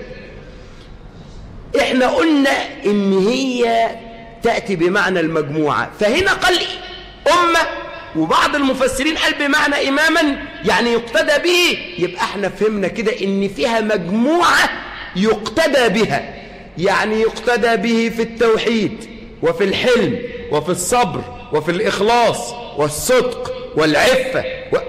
إحنا قلنا إن هي تأتي بمعنى المجموعة فهنا قال أمة وبعض المفسرين قال بمعنى إماما يعني يقتدى به يبقى احنا فهمنا كده إن فيها مجموعة يقتدى بها يعني يقتدى به في التوحيد وفي الحلم وفي الصبر وفي الإخلاص والصدق والعفة و...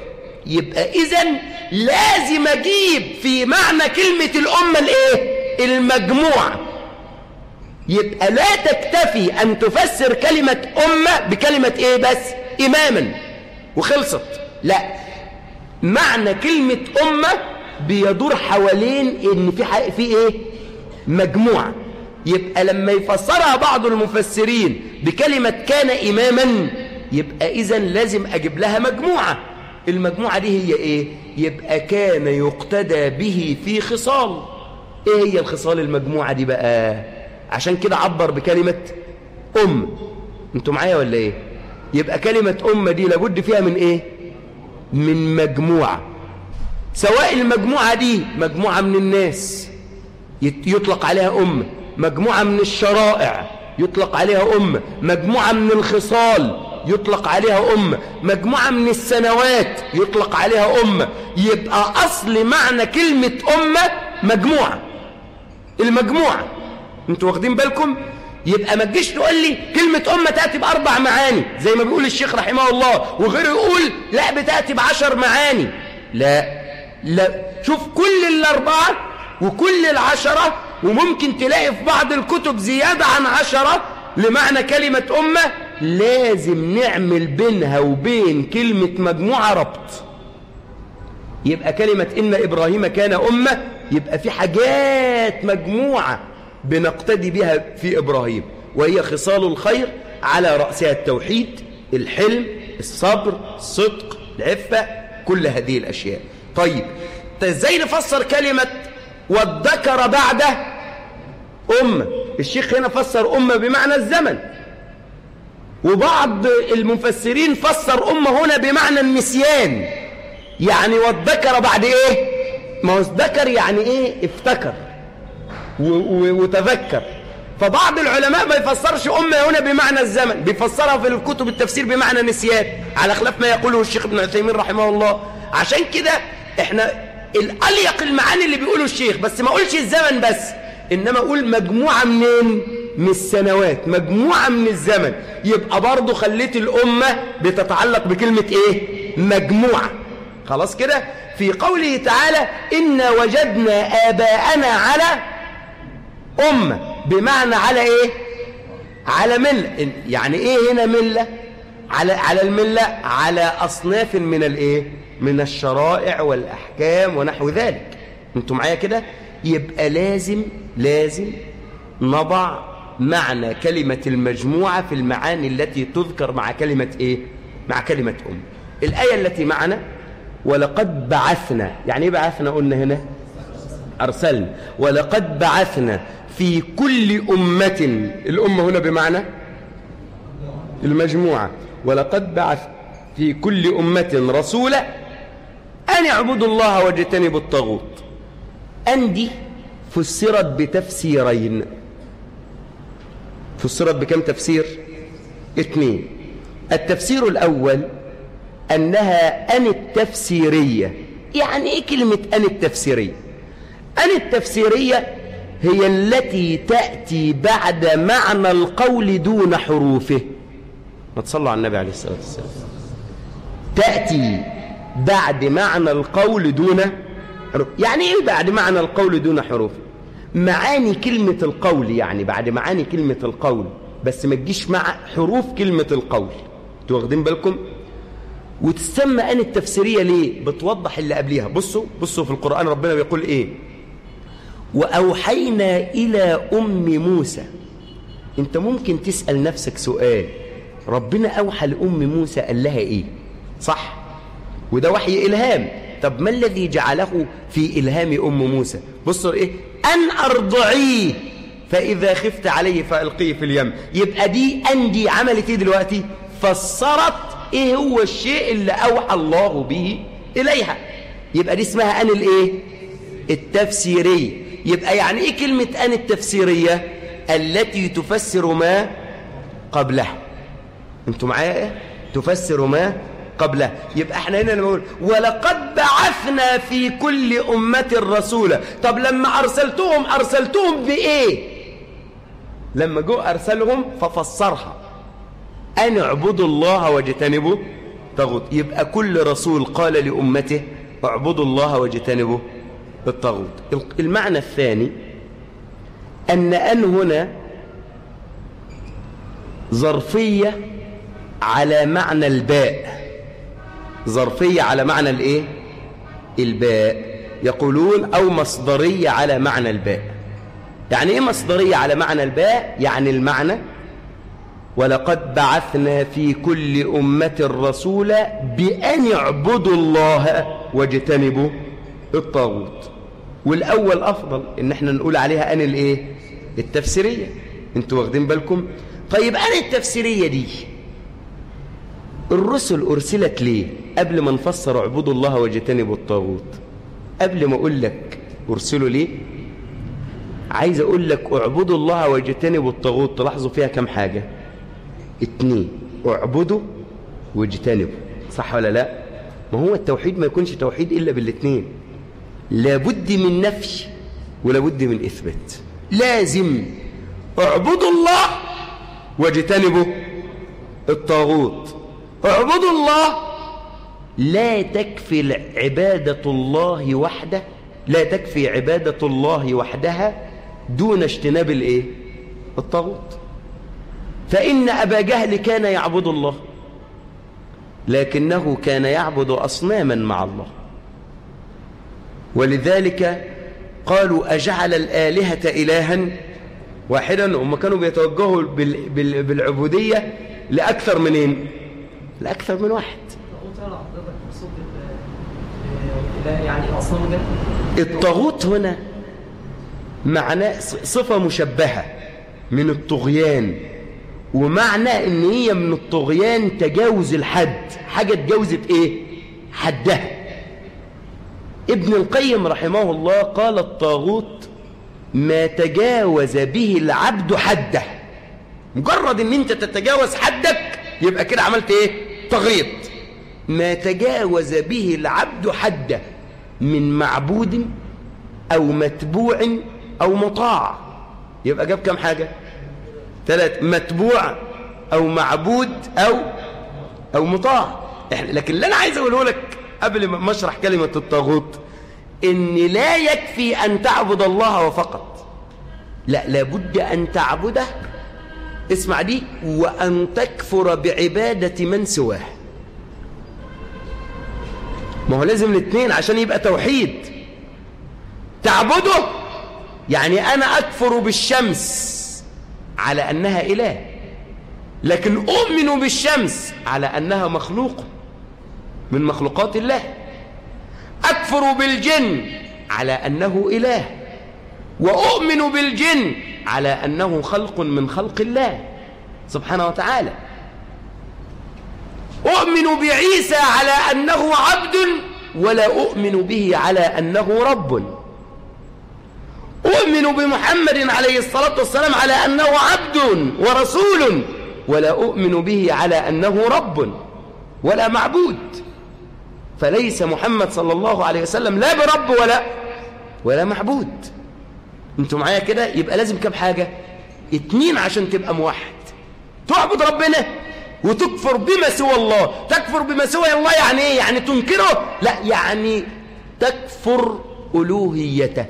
يبقى إذا لازم أجيب في معنى كلمة الأمة الإيه؟ المجموعة يبقى لا تكتفي أن تفسر كلمة أمة بكلمة إيه بس إماما وخلصت لا معنى كلمة أمة بيدور حوالين إن في حق في إيه مجموعة يبقى لما يفسرها بعض المفسرين بكلمة كان إماما يبقى إذا لازم أجيب لها مجموعة المجموعة دي هي إيه يبقى كان يقتدى به في خصال إيه هي الخصال المجموعة دي بقى عشان كده عبر بكلمة أم انتوا معايا ولا إيه يبقى كلمة أمة دي لابد فيها من إيه من مجموعة سواء المجموعة دي مجموعة من الناس يطلق عليها أمة مجموعة من الشرائع يطلق عليها أمة مجموعة من الخصال يطلق عليها أمة مجموعة من السنوات يطلق عليها أمة يبقى أصل معنى كلمة أمة مجموعة المجموعة انتوا واخدين بالكم يبقى ما تجيش تقول لي كلمة أمة تأتي بأربع معاني زي ما بيقول الشيخ رحمه الله وغيره يقول لا بتأتي بعشر معاني لا لا شوف كل الأربعة وكل العشرة وممكن تلاقي في بعض الكتب زيادة عن عشرة لمعنى كلمة أمة لازم نعمل بينها وبين كلمة مجموعة ربط يبقى كلمة إن إبراهيم كان أمة يبقى في حاجات مجموعة بنقتدي بها في إبراهيم وهي خصال الخير على رأسها التوحيد الحلم الصبر الصدق العفة كل هذه الأشياء طيب ازاي نفسر كلمة والذكر بعده أمة الشيخ هنا فسر أمة بمعنى الزمن وبعض المفسرين فسر أمة هنا بمعنى النسيان يعني والذكر بعد إيه ما هو الذكر يعني إيه افتكر وتذكر فبعض العلماء ما يفسرش أمة هنا بمعنى الزمن بيفسرها في الكتب التفسير بمعنى نسيان على خلاف ما يقوله الشيخ ابن عثيمين رحمه الله عشان كده احنا الأليق المعاني اللي بيقوله الشيخ بس ما اقولش الزمن بس إنما أقول مجموعة منين من السنوات مجموعة من الزمن يبقى برضه خليت الأمة بتتعلق بكلمة إيه مجموعة خلاص كده في قوله تعالى إنا وجدنا آباءنا على أمة بمعنى على إيه على ملة يعني إيه هنا ملة على, على الملة على أصناف من الإيه من الشرائع والأحكام ونحو ذلك انتوا معايا كده يبقى لازم لازم نضع معنى كلمة المجموعة في المعاني التي تذكر مع كلمة إيه مع كلمة أم الآية التي معنا ولقد بعثنا يعني إيه بعثنا قلنا هنا أرسلنا ولقد بعثنا في كل أمة الأمة هنا بمعنى المجموعة ولقد بعث في كل أمة رسولا أن اعبدوا الله واجتنبوا الطاغوت أن دي فسرت بتفسيرين فسرت بكم تفسير اثنين التفسير الأول أنها أن التفسيرية يعني إيه كلمة أن التفسيرية أن التفسيرية هي التي تأتي بعد معنى القول دون حروفه ما تصلوا على النبي عليه الصلاة والسلام تأتي بعد معنى القول دون حروف يعني ايه بعد معنى القول دون حروف معاني كلمة القول يعني بعد معاني كلمة القول بس ما تجيش مع حروف كلمة القول انتوا واخدين بالكم وتسمى أن التفسيرية ليه بتوضح اللي قبليها بصوا بصوا في القرآن ربنا بيقول ايه وأوحينا إلى أم موسى انت ممكن تسأل نفسك سؤال ربنا أوحى لأم موسى قال لها ايه صح وده وحي إلهام طب ما الذي جعله في إلهام أم موسى بصوا إيه أن أرضعيه فإذا خفت عليه فألقيه في اليم يبقى دي أن دي عملت إيه دلوقتي فسرت إيه هو الشيء اللي أوحى الله به إليها يبقى دي اسمها أن الإيه التفسيرية يبقى يعني إيه كلمة أن التفسيرية التي تفسر ما قبلها انتوا معايا إيه تفسر ما قبله يبقى احنا هنا نقول ولقد بعثنا في كل أمة رسولا طب لما أرسلتهم أرسلتهم بإيه لما جو أرسلهم ففسرها أن اعبدوا الله واجتنبوا طاغوت يبقى كل رسول قال لأمته اعبدوا الله واجتنبوا الطاغوت المعنى الثاني أن أن هنا ظرفية على معنى الباء ظرفية على معنى الايه الباء يقولون أو مصدرية على معنى الباء يعني ايه مصدرية على معنى الباء يعني المعنى ولقد بعثنا في كل أمة رسولا بأن يعبدوا الله واجتنبوا الطاغوت والأول أفضل إن احنا نقول عليها أن الإيه التفسيرية انتوا واخدين بالكم طيب أنا التفسيرية دي الرسل أرسلت ليه قبل ما نفسر اعبدوا الله واجتنبوا الطاغوت قبل ما أقول لك أرسلوا ليه عايز أقول لك اعبدوا الله واجتنبوا الطاغوت تلاحظوا فيها كم حاجة اتنين اعبدوا واجتنبوا صح ولا لا ما هو التوحيد ما يكونش توحيد إلا بالاتنين لابد من نفي ولابد من إثبات لازم اعبدوا الله واجتنبوا الطاغوت اعبدوا الله لا تكفي عبادة الله وحده لا تكفي عبادة الله وحدها دون اجتناب الايه الطاغوت فإن أبا جهل كان يعبد الله لكنه كان يعبد أصناما مع الله ولذلك قالوا أجعل الآلهة إلها واحدا هم كانوا بيتوجهوا بالعبودية لأكثر من إيه؟ لأكثر من واحد يعني الطاغوت هنا معناه صفة مشبهة من الطغيان ومعنى ان هي من الطغيان تجاوز الحد حاجة تجاوزت ايه حدها ابن القيم رحمه الله قال الطاغوت ما تجاوز به العبد حده مجرد ان انت تتجاوز حدك يبقى كده عملت ايه تغريط ما تجاوز به العبد حده من معبود او متبوع او مطاع يبقى جاب كم حاجة ثلاث متبوع او معبود او او مطاع لكن اللي انا عايز اقوله لك قبل ما اشرح كلمة الطاغوت ان لا يكفي ان تعبد الله وفقط لا لابد ان تعبده اسمع دي وان تكفر بعبادة من سواه ما هو لازم الاثنين عشان يبقى توحيد تعبده يعني انا اكفر بالشمس على انها اله لكن اؤمن بالشمس على انها مخلوق من مخلوقات الله أكفر بالجن على أنه إله وأؤمن بالجن على أنه خلق من خلق الله سبحانه وتعالى أؤمن بعيسى على أنه عبد ولا أؤمن به على أنه رب أؤمن بمحمد عليه الصلاة والسلام على أنه عبد ورسول ولا أؤمن به على أنه رب ولا معبود فليس محمد صلى الله عليه وسلم لا برب ولا ولا معبود انتوا معايا كده يبقى لازم كم حاجة اتنين عشان تبقى موحد تعبد ربنا وتكفر بما سوى الله تكفر بما سوى الله يعني ايه يعني تنكره لا يعني تكفر ألوهيته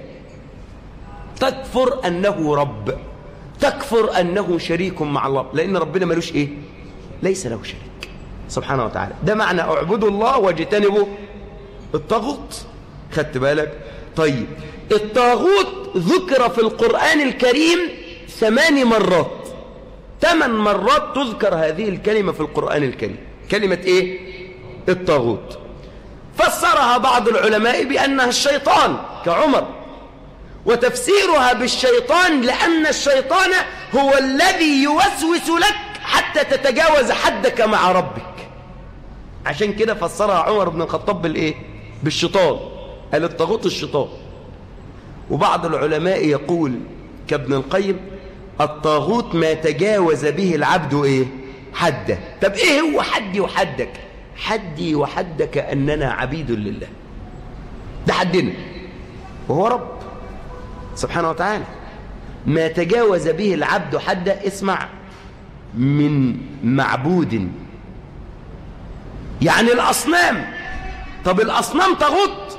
تكفر أنه رب تكفر أنه شريك مع الله لأن ربنا ملوش إيه ليس له شريك سبحانه وتعالى ده معنى اعبدوا الله واجتنبوا الطاغوت خدت بالك طيب الطاغوت ذكر في القرآن الكريم ثمان مرات ثمان مرات تذكر هذه الكلمة في القرآن الكريم كلمة ايه الطاغوت فسرها بعض العلماء بأنها الشيطان كعمر وتفسيرها بالشيطان لأن الشيطان هو الذي يوسوس لك حتى تتجاوز حدك مع ربك عشان كده فسرها عمر بن الخطاب بالايه بالشيطان قال الطاغوت الشيطان وبعض العلماء يقول كابن القيم الطاغوت ما تجاوز به العبد ايه حده طب ايه هو حدي وحدك حدي وحدك اننا عبيد لله ده حدنا وهو رب سبحانه وتعالى ما تجاوز به العبد حده اسمع من معبود يعني الأصنام طب الأصنام تغط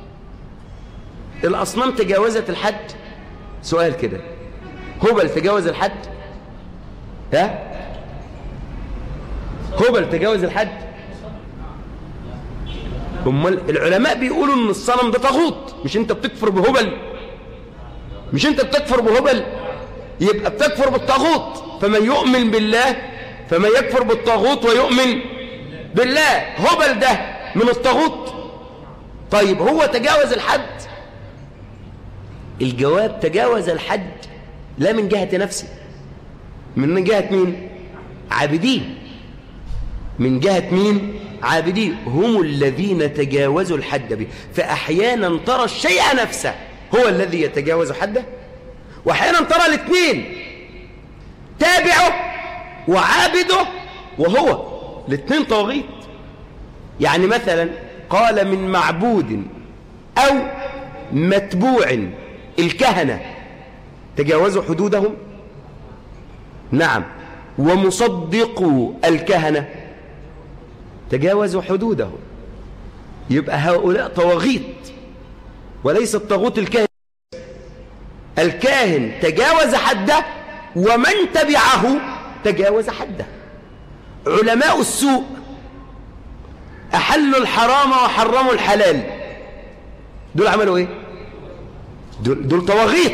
الأصنام تجاوزت الحد سؤال كده هبل تجاوز الحد ها هبل تجاوز الحد امال العلماء بيقولوا ان الصنم ده طاغوت مش انت بتكفر بهبل مش انت بتكفر بهبل يبقى بتكفر بالطاغوت فمن يؤمن بالله فمن يكفر بالطاغوت ويؤمن بالله هبل ده من الطاغوت طيب هو تجاوز الحد الجواب تجاوز الحد لا من جهة نفسه من جهة مين عابدين من جهة مين عابدين هم الذين تجاوزوا الحد به فأحيانا ترى الشيء نفسه هو الذي يتجاوز حده وأحيانا ترى الاثنين تابعه وعابده وهو الاثنين طواغيت يعني مثلا قال من معبود أو متبوع الكهنة تجاوزوا حدودهم نعم ومصدقوا الكهنة تجاوزوا حدودهم يبقى هؤلاء طواغيت وليس الطاغوت الكاهن الكاهن تجاوز حده ومن تبعه تجاوز حده علماء السوء أحلوا الحرام وحرموا الحلال دول عملوا ايه دول, دول طواغيت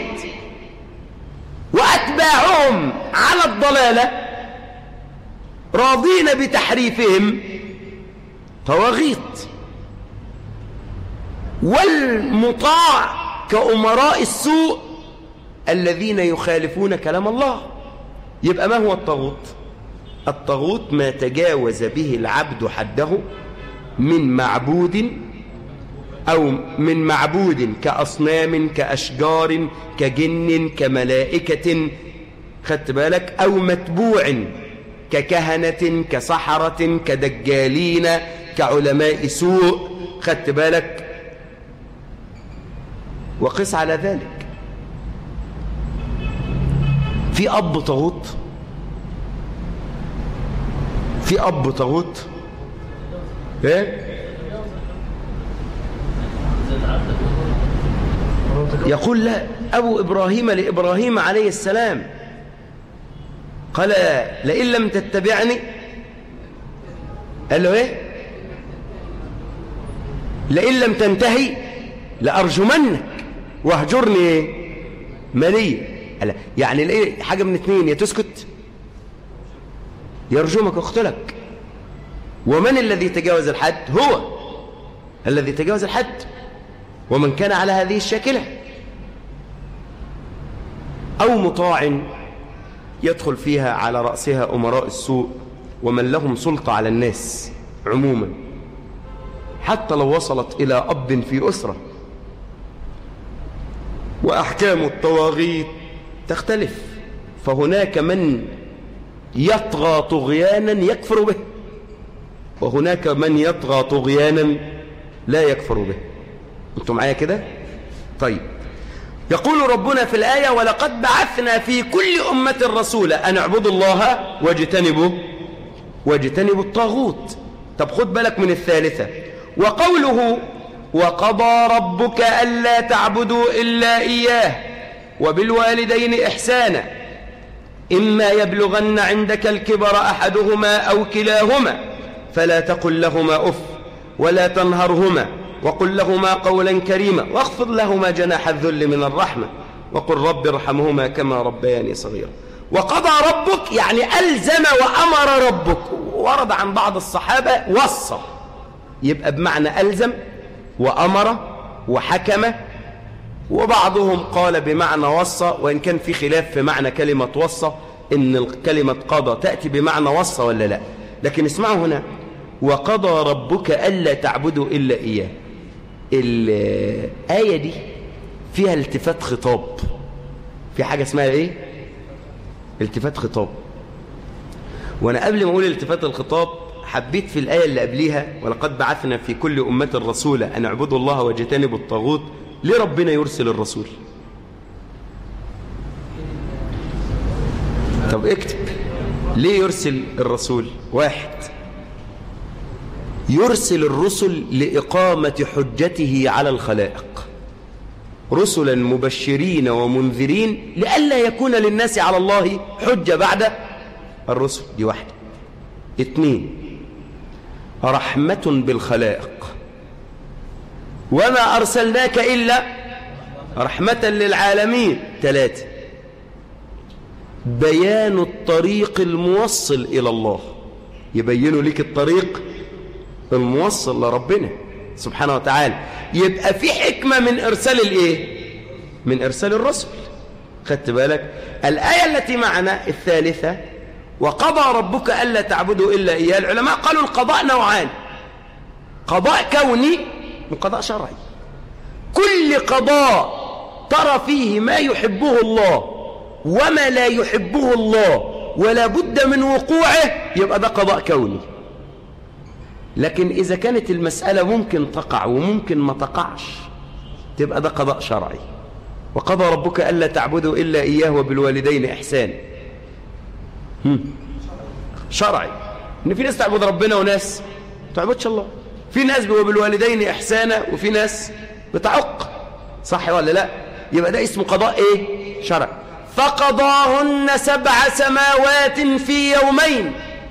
وأتباعهم على الضلالة راضين بتحريفهم طواغيت والمطاع كأمراء السوء الذين يخالفون كلام الله يبقى ما هو الطاغوت الطاغوت ما تجاوز به العبد حده من معبود أو من معبود كأصنام كأشجار كجن كملائكة خدت بالك أو متبوع ككهنة كسحرة كدجالين كعلماء سوء خدت بالك وقس على ذلك في أب طاغوت في أب طاغوت ايه يقول لا أبو إبراهيم لإبراهيم عليه السلام قال لئن لم تتبعني قال له ايه لئن لم تنتهي لأرجمنك واهجرني ايه مليا قال يعني الايه حاجة من اتنين يا تسكت يرجمك واقتلك ومن الذي تجاوز الحد هو الذي تجاوز الحد ومن كان على هذه الشاكلة أو مطاع يدخل فيها على رأسها أمراء السوء ومن لهم سلطة على الناس عموما حتى لو وصلت إلى أب في أسرة وأحكام الطواغيت تختلف فهناك من يطغى طغيانا يكفر به وهناك من يطغى طغيانا لا يكفر به انتم معايا كده طيب يقول ربنا في الآية ولقد بعثنا في كل أمة رسولا أن اعبدوا الله واجتنبوا واجتنبوا الطاغوت طب خد بالك من الثالثة وقوله وقضى ربك ألا تعبدوا إلا إياه وبالوالدين إحسانا إما يبلغن عندك الكبر أحدهما أو كلاهما فلا تقل لهما أف ولا تنهرهما وقل لهما قولا كريما واخفض لهما جناح الذل من الرحمة وقل رب ارحمهما كما ربياني صغيرا وقضى ربك يعني ألزم وأمر ربك ورد عن بعض الصحابة وصى يبقى بمعنى ألزم وأمر وحكم وبعضهم قال بمعنى وصى وإن كان في خلاف في معنى كلمة وصى إن كلمة قضى تأتي بمعنى وصى ولا لا لكن اسمعوا هنا وقضى ربك ألا تعبدوا إلا إياه الآية دي فيها التفات خطاب في حاجة اسمها إيه التفات خطاب وأنا قبل ما أقول التفات الخطاب حبيت في الآية اللي قبليها ولقد بعثنا في كل أمة رسولا أن اعبدوا الله واجتنبوا الطاغوت ليه ربنا يرسل الرسول طب اكتب ليه يرسل الرسول واحد يرسل الرسل لإقامة حجته على الخلائق رسلا مبشرين ومنذرين لئلا يكون للناس على الله حجة بعد الرسل دي واحدة اثنين رحمة بالخلائق وما أرسلناك إلا رحمة للعالمين ثلاثة بيان الطريق الموصل إلى الله يبينوا لك الطريق الموصل لربنا سبحانه وتعالى يبقى في حكمة من إرسال الإيه؟ من إرسال الرسل خدت بالك الآية التي معنا الثالثة وقضى ربك ألا تعبدوا إلا إياه العلماء قالوا القضاء نوعان قضاء كوني وقضاء شرعي كل قضاء ترى فيه ما يحبه الله وما لا يحبه الله ولا بد من وقوعه يبقى ده قضاء كوني لكن إذا كانت المسألة ممكن تقع وممكن ما تقعش تبقى ده قضاء شرعي وقضى ربك ألا تعبدوا إلا إياه وبالوالدين إحسان شرعي إن في ناس تعبد ربنا وناس ما تعبدش الله في ناس وبالوالدين إحسانا وفي ناس بتعق صح ولا لا يبقى ده اسمه قضاء إيه شرعي فقضاهن سبع سماوات في يومين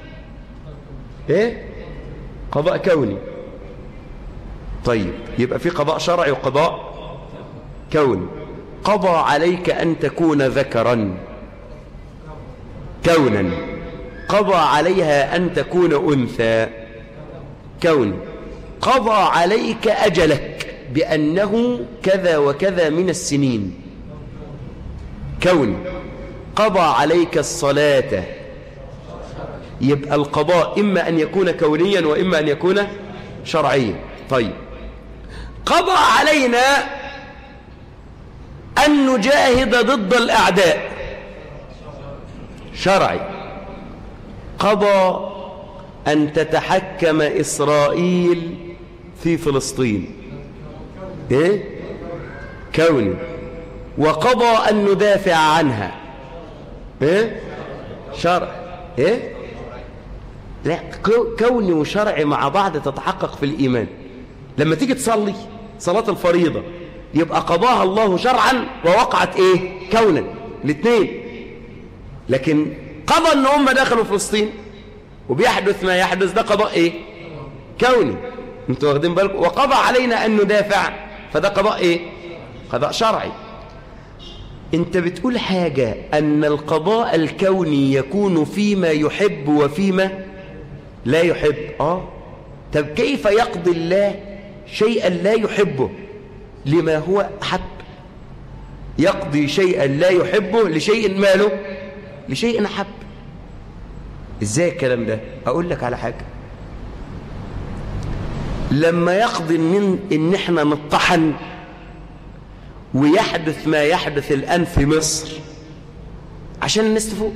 ايه قضاء كوني طيب يبقى في قضاء شرعي وقضاء كوني قضى عليك أن تكون ذكرا كونا قضى عليها أن تكون أنثى كوني قضى عليك أجلك بأنه كذا وكذا من السنين كوني قضى عليك الصلاة يبقى القضاء إما أن يكون كونيا وإما أن يكون شرعيا طيب قضى علينا أن نجاهد ضد الأعداء شرعي قضى أن تتحكم إسرائيل في فلسطين إيه؟ كوني وقضى أن ندافع عنها إيه؟ شرع إيه؟ لا كوني وشرعي مع بعض تتحقق في الإيمان لما تيجي تصلي صلاة الفريضة يبقى قضاها الله شرعا ووقعت إيه كونا الاثنين لكن قضى أن هم دخلوا فلسطين وبيحدث ما يحدث ده قضاء إيه كوني انتوا واخدين بالكم وقضى علينا أن ندافع فده قضاء إيه قضاء شرعي انت بتقول حاجة أن القضاء الكوني يكون فيما يحب وفيما لا يحب آه طب كيف يقضي الله شيئا لا يحبه لما هو أحب يقضي شيئا لا يحبه لشيء ماله لشيء أحب إزاي الكلام ده أقول لك على حاجة لما يقضي إن, إن إحنا نطحن ويحدث ما يحدث الآن في مصر عشان الناس تفوق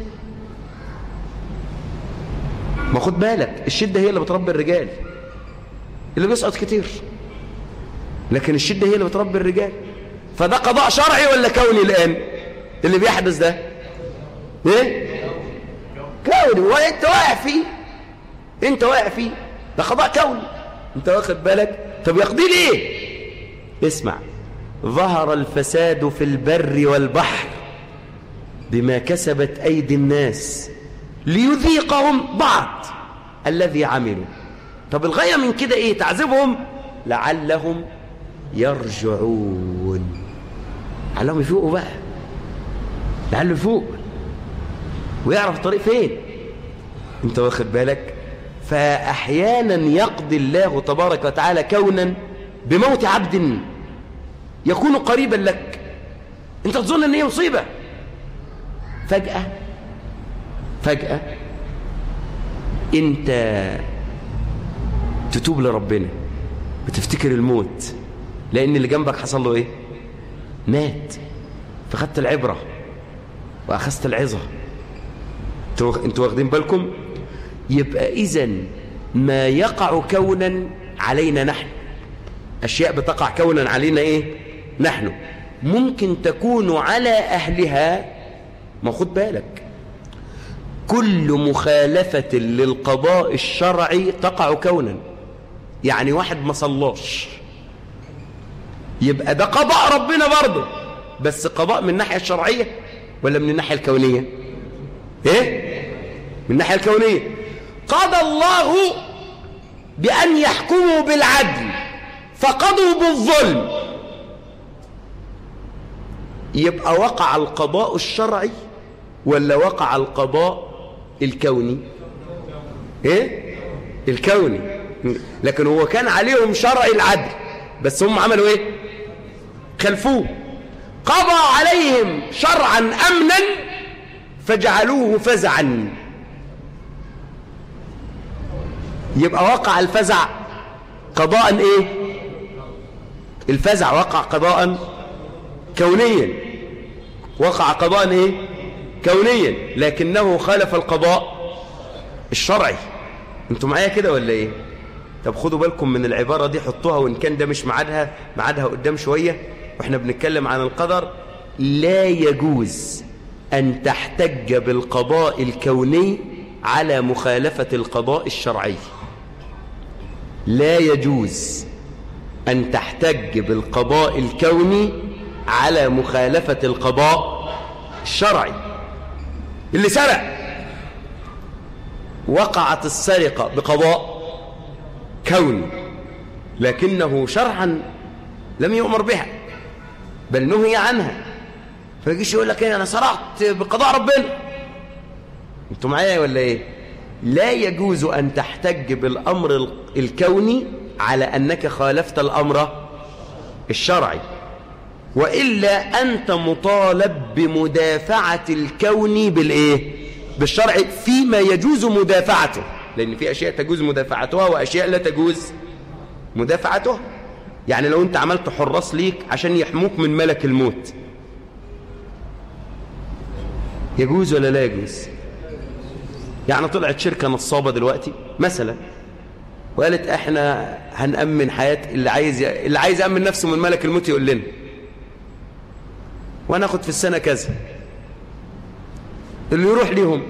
ما خد بالك الشدة هي اللي بتربي الرجال اللي بيسقط كتير لكن الشدة هي اللي بتربي الرجال فده قضاء شرعي ولا كوني الآن اللي بيحدث ده ايه كوني وانت واقع فيه انت واقع فيه ده قضاء كوني انت واخد بالك طب يقضي ليه اسمع ظهر الفساد في البر والبحر بما كسبت أيدي الناس ليذيقهم بعض الذي عملوا طب الغاية من كده ايه تعذبهم لعلهم يرجعون لعلهم يفوقوا بقى لعله يفوق ويعرف الطريق فين انت واخد بالك فأحيانا يقضي الله تبارك وتعالى كونا بموت عبد يكون قريبا لك انت تظن ان هي مصيبة فجأة فجأة انت تتوب لربنا بتفتكر الموت لان اللي جنبك حصل له ايه مات فخدت العبرة واخذت العظة انتوا واخدين بالكم يبقى اذا ما يقع كونا علينا نحن اشياء بتقع كونا علينا ايه نحن ممكن تكون على اهلها ما خد بالك كل مخالفة للقضاء الشرعي تقع كونا يعني واحد ما صلاش يبقى ده قضاء ربنا برضه بس قضاء من الناحية الشرعية ولا من الناحية الكونية ايه من الناحية الكونية قضى الله بأن يحكموا بالعدل فقضوا بالظلم يبقى وقع القضاء الشرعي ولا وقع القضاء الكوني ايه الكوني لكن هو كان عليهم شرع العدل بس هم عملوا ايه خلفوه قضى عليهم شرعا امنا فجعلوه فزعا يبقى وقع الفزع قضاء ايه الفزع وقع قضاء كونيا وقع قضاء ايه كونيا لكنه خالف القضاء الشرعي انتوا معايا كده ولا ايه طب خدوا بالكم من العبارة دي حطوها وإن كان ده مش معادها معادها قدام شوية وإحنا بنتكلم عن القدر لا يجوز أن تحتج بالقضاء الكوني على مخالفة القضاء الشرعي لا يجوز أن تحتج بالقضاء الكوني على مخالفة القضاء الشرعي اللي سرق وقعت السرقة بقضاء كوني لكنه شرعا لم يؤمر بها بل نهي عنها فيجيش يقول لك ايه انا سرقت بقضاء ربنا انتوا معايا ولا ايه لا يجوز ان تحتج بالامر الكوني على انك خالفت الامر الشرعي والا انت مطالب بمدافعه الكون بالايه بالشرع فيما يجوز مدافعته لان في اشياء تجوز مدافعتها واشياء لا تجوز مدافعتها يعني لو انت عملت حراس ليك عشان يحموك من ملك الموت يجوز ولا لا يجوز يعني طلعت شركة نصابة دلوقتي مثلا وقالت احنا هنأمن حياة اللي عايز اللي عايز يأمن نفسه من ملك الموت يقول لنا وانا اخد في السنة كذا اللي يروح ليهم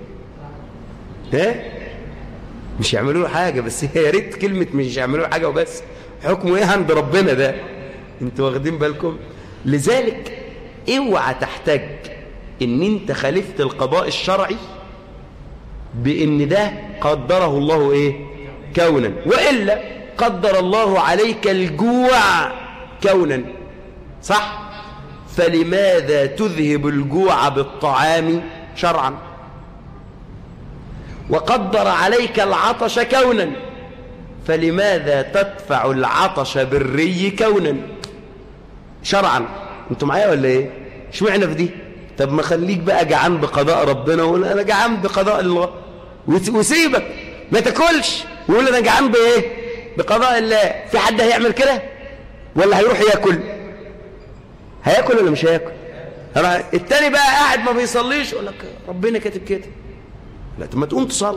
ها مش يعملوا له حاجة بس يا ريت كلمة مش يعملوا له حاجة وبس حكمه ايه عند ربنا ده انتوا واخدين بالكم لذلك اوعى تحتاج ان انت خالفت القضاء الشرعي بان ده قدره الله ايه كونا والا قدر الله عليك الجوع كونا صح فلماذا تذهب الجوع بالطعام شرعا وقدر عليك العطش كونا فلماذا تدفع العطش بالري كونا شرعا انتوا معايا ولا ايه اشمعنى في دي طب ما خليك بقى جعان بقضاء ربنا وقول انا جعان بقضاء الله وسيبك ما تاكلش وقول انا جعان بايه بقضاء الله في حد هيعمل كده ولا هيروح ياكل هياكل ولا مش هياكل التاني بقى قاعد ما بيصليش يقول لك ربنا كاتب كده لا طب ما تقوم تصلي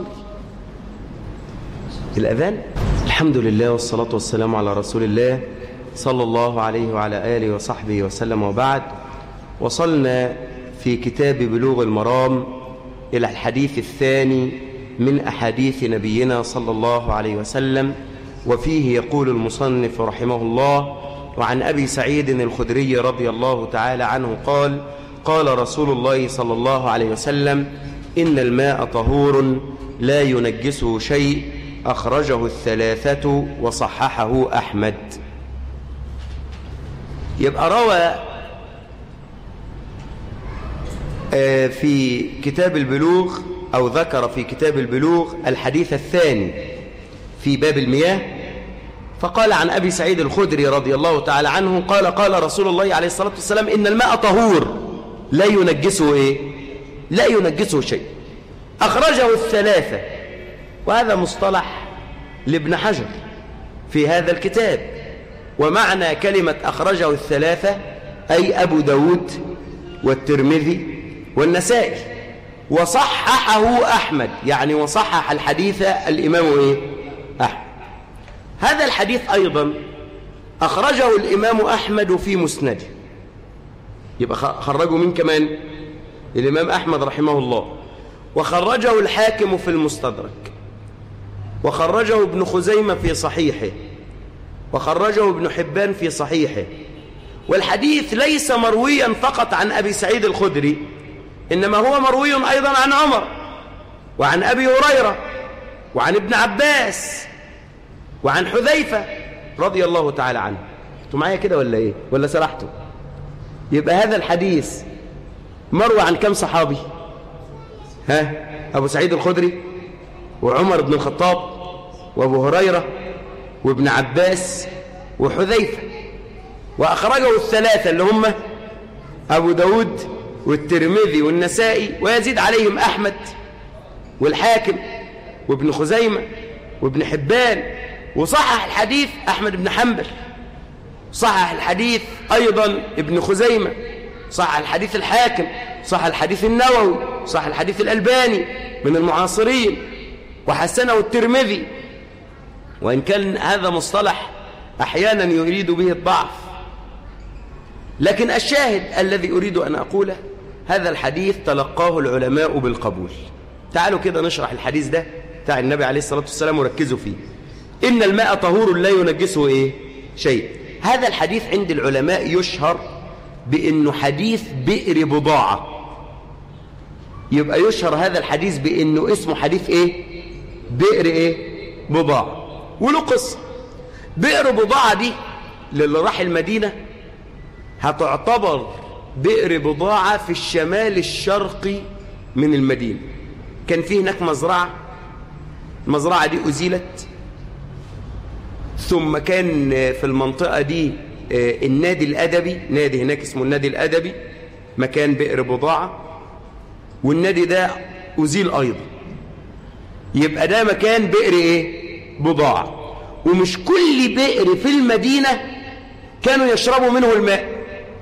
الأذان الحمد لله والصلاة والسلام على رسول الله صلى الله عليه وعلى آله وصحبه وسلم وبعد وصلنا في كتاب بلوغ المرام إلى الحديث الثاني من أحاديث نبينا صلى الله عليه وسلم وفيه يقول المصنف رحمه الله وعن أبي سعيد الخدري رضي الله تعالى عنه قال قال رسول الله صلى الله عليه وسلم إن الماء طهور لا ينجسه شيء أخرجه الثلاثة وصححه أحمد يبقى روى في كتاب البلوغ أو ذكر في كتاب البلوغ الحديث الثاني في باب المياه فقال عن أبي سعيد الخدري رضي الله تعالى عنه قال قال رسول الله عليه الصلاة والسلام إن الماء طهور لا ينجسه إيه لا ينجسه شيء أخرجه الثلاثة وهذا مصطلح لابن حجر في هذا الكتاب ومعنى كلمة أخرجه الثلاثة أي أبو داود والترمذي والنسائي وصححه أحمد يعني وصحح الحديث الإمام إيه؟ أحمد هذا الحديث أيضا أخرجه الإمام أحمد في مسنده يبقى خرجه من كمان الإمام أحمد رحمه الله وخرجه الحاكم في المستدرك وخرجه ابن خزيمة في صحيحه وخرجه ابن حبان في صحيحه والحديث ليس مرويا فقط عن أبي سعيد الخدري إنما هو مروي أيضا عن عمر وعن أبي هريرة وعن ابن عباس وعن حذيفة رضي الله تعالى عنه انتوا معايا كده ولا ايه ولا سرحتوا يبقى هذا الحديث مروى عن كم صحابي ها أبو سعيد الخدري وعمر بن الخطاب وابو هريرة وابن عباس وحذيفة وأخرجه الثلاثة اللي هم أبو داود والترمذي والنسائي ويزيد عليهم أحمد والحاكم وابن خزيمة وابن حبان وصحح الحديث أحمد بن حنبل صحح الحديث أيضا ابن خزيمة صحح الحديث الحاكم صحح الحديث النووي صحح الحديث الألباني من المعاصرين وحسنه الترمذي وإن كان هذا مصطلح أحيانا يريد به الضعف لكن الشاهد الذي أريد أن أقوله هذا الحديث تلقاه العلماء بالقبول تعالوا كده نشرح الحديث ده بتاع النبي عليه الصلاة والسلام وركزوا فيه إن الماء طهور لا ينجسه إيه؟ شيء هذا الحديث عند العلماء يشهر بأنه حديث بئر بضاعة يبقى يشهر هذا الحديث بأنه اسمه حديث إيه؟ بئر إيه؟ بضاعة وله قصة بئر بضاعة دي للي راح المدينة هتعتبر بئر بضاعة في الشمال الشرقي من المدينة كان فيه هناك مزرعة المزرعة دي أزيلت ثم كان في المنطقة دي النادي الأدبي نادي هناك اسمه النادي الأدبي مكان بئر بضاعة والنادي ده أزيل أيضا يبقى ده مكان بئر إيه؟ بضاعة ومش كل بئر في المدينة كانوا يشربوا منه الماء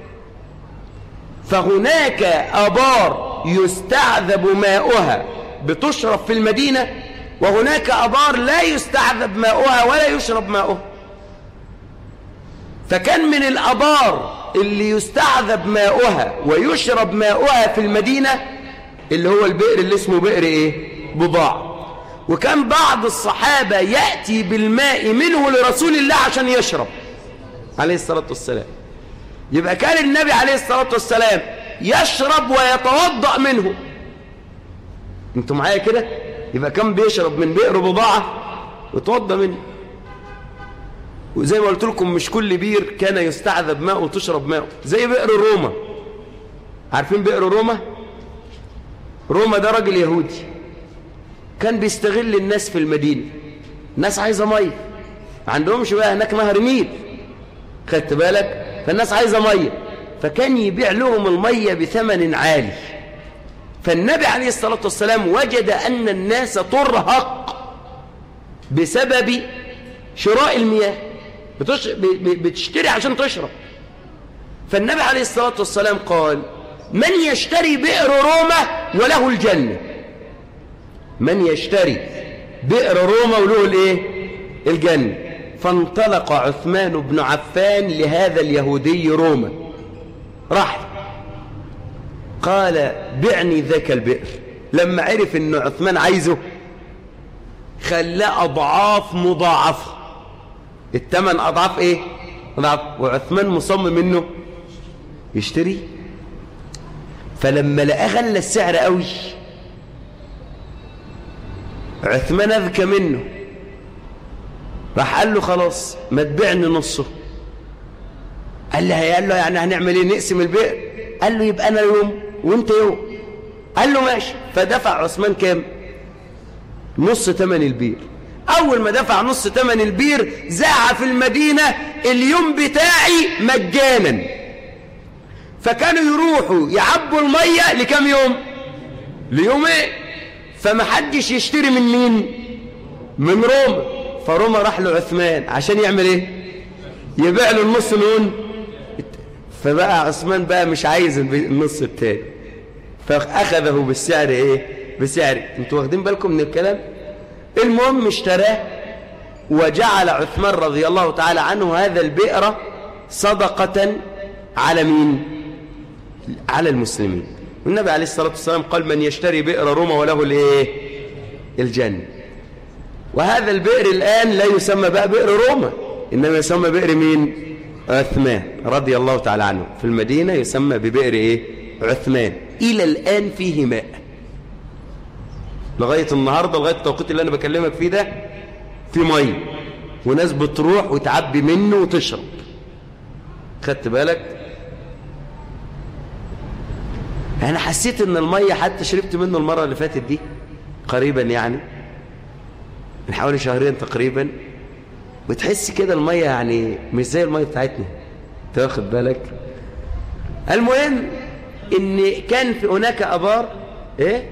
فهناك أبار يستعذب ماؤها بتشرب في المدينة وهناك أبار لا يستعذب ماؤها ولا يشرب ماؤها فكان من الأبار اللي يستعذب ماؤها ويشرب ماؤها في المدينة اللي هو البئر اللي اسمه بئر ايه بضاعة وكان بعض الصحابة يأتي بالماء منه لرسول الله عشان يشرب عليه الصلاة والسلام يبقى كان النبي عليه الصلاة والسلام يشرب ويتوضأ منه انتوا معايا كده يبقى كان بيشرب من بئر بضاعة ويتوضأ منه وزي ما قلت لكم مش كل بير كان يستعذب ماء وتشرب ماء زي بئر روما عارفين بئر روما روما ده راجل يهودي كان بيستغل الناس في المدينة الناس عايزة مية ما عندهمش بقى هناك نهر نيل خدت بالك فالناس عايزة مية فكان يبيع لهم المية بثمن عالي فالنبي عليه الصلاة والسلام وجد أن الناس ترهق بسبب شراء المياه بتش... بتشتري عشان تشرب فالنبي عليه الصلاة والسلام قال من يشتري بئر روما وله الجنة من يشتري بئر روما وله الايه الجنة فانطلق عثمان بن عفان لهذا اليهودي روما راح قال بعني ذاك البئر لما عرف ان عثمان عايزه خلاه اضعاف مضاعفه الثمن اضعاف ايه اضعاف وعثمان مصمم انه يشتري فلما لقاه غلى السعر قوي عثمان اذكى منه راح قال له خلاص ما تبيعني نصه قال له قال له يعني هنعمل ايه نقسم البئر قال له يبقى انا يوم وانت يوم قال له ماشي فدفع عثمان كام نص ثمن البير اول ما دفع نص ثمن البير زاع في المدينة اليوم بتاعي مجانا فكانوا يروحوا يعبوا المية لكم يوم ليومين فما حدش يشتري من مين من روما فروما راح له عثمان عشان يعمل ايه يبيع له النص نون فبقى عثمان بقى مش عايز النص التاني فاخذه بالسعر ايه بسعر انتوا واخدين بالكم من الكلام المهم اشتراه وجعل عثمان رضي الله تعالى عنه هذا البئر صدقة على مين على المسلمين والنبي عليه الصلاة والسلام قال من يشتري بئر روما وله الايه الجنة وهذا البئر الآن لا يسمى بقى بئر روما إنما يسمى بئر مين عثمان رضي الله تعالى عنه في المدينة يسمى ببئر إيه عثمان إلى الآن فيه ماء لغاية النهاردة لغاية التوقيت اللي أنا بكلمك فيه ده في مية وناس بتروح وتعبي منه وتشرب خدت بالك أنا حسيت إن المية حتى شربت منه المرة اللي فاتت دي قريبا يعني من حوالي شهرين تقريبا وتحس كده المية يعني مش زي المية بتاعتنا تاخد بالك المهم ان كان في هناك ابار ايه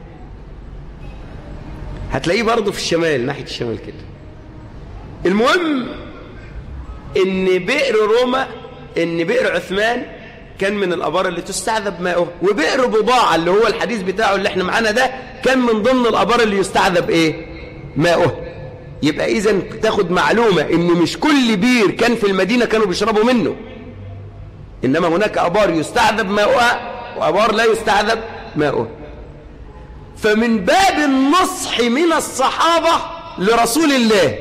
هتلاقيه برضه في الشمال ناحية الشمال كده المهم ان بئر روما ان بئر عثمان كان من الابار اللي تستعذب ماؤه وبئر بضاعة اللي هو الحديث بتاعه اللي احنا معانا ده كان من ضمن الابار اللي يستعذب ايه ماؤه يبقى اذا تاخد معلومة ان مش كل بير كان في المدينة كانوا بيشربوا منه انما هناك ابار يستعذب ماؤها وابار لا يستعذب ماؤها فمن باب النصح من الصحابة لرسول الله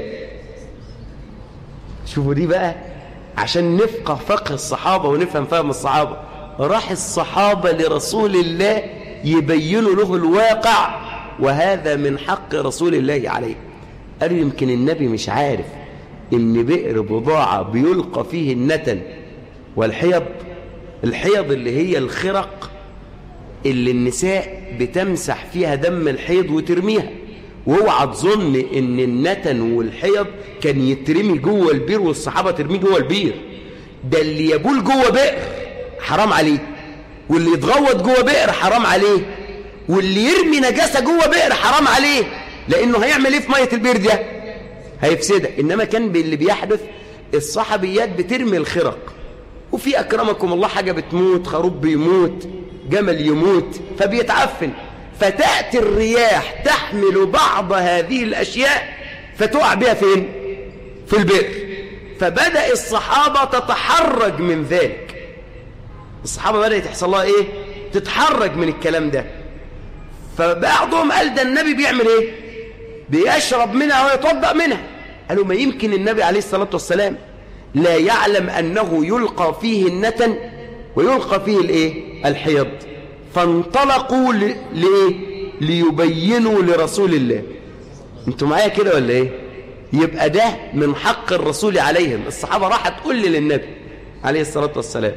شوفوا دي بقى عشان نفقه فقه الصحابة ونفهم فهم الصحابة راح الصحابة لرسول الله يبينوا له الواقع وهذا من حق رسول الله عليه قالوا يمكن النبي مش عارف ان بئر بضاعة بيلقى فيه النتن والحيض الحيض اللي هي الخرق اللي النساء بتمسح فيها دم الحيض وترميها واوعى تظن ان النتن والحيض كان يترمي جوه البير والصحابه ترميه جوه البير ده اللي يبول جوه بئر حرام عليه واللي يتغوط جوه بئر حرام عليه واللي يرمي نجاسه جوه بئر حرام عليه لانه هيعمل ايه في ميه البئر ده هيفسدها انما كان اللي بيحدث الصحابيات بترمي الخرق وفي اكرمكم الله حاجه بتموت خروف بيموت جمل يموت فبيتعفن فتأتي الرياح تحمل بعض هذه الأشياء فتقع بها فين؟ في البئر فبدأ الصحابة تتحرج من ذلك الصحابة بدأت يحصل لها إيه؟ تتحرج من الكلام ده فبعضهم قال ده النبي بيعمل إيه؟ بيشرب منها ويتوضأ منها قالوا ما يمكن النبي عليه الصلاة والسلام لا يعلم أنه يلقى فيه النتن ويلقى فيه الإيه؟ الحيض فانطلقوا ل... لإيه؟ ليبينوا لرسول الله انتوا معايا كده ولا ايه يبقى ده من حق الرسول عليهم الصحابة راحت تقول للنبي عليه الصلاة والسلام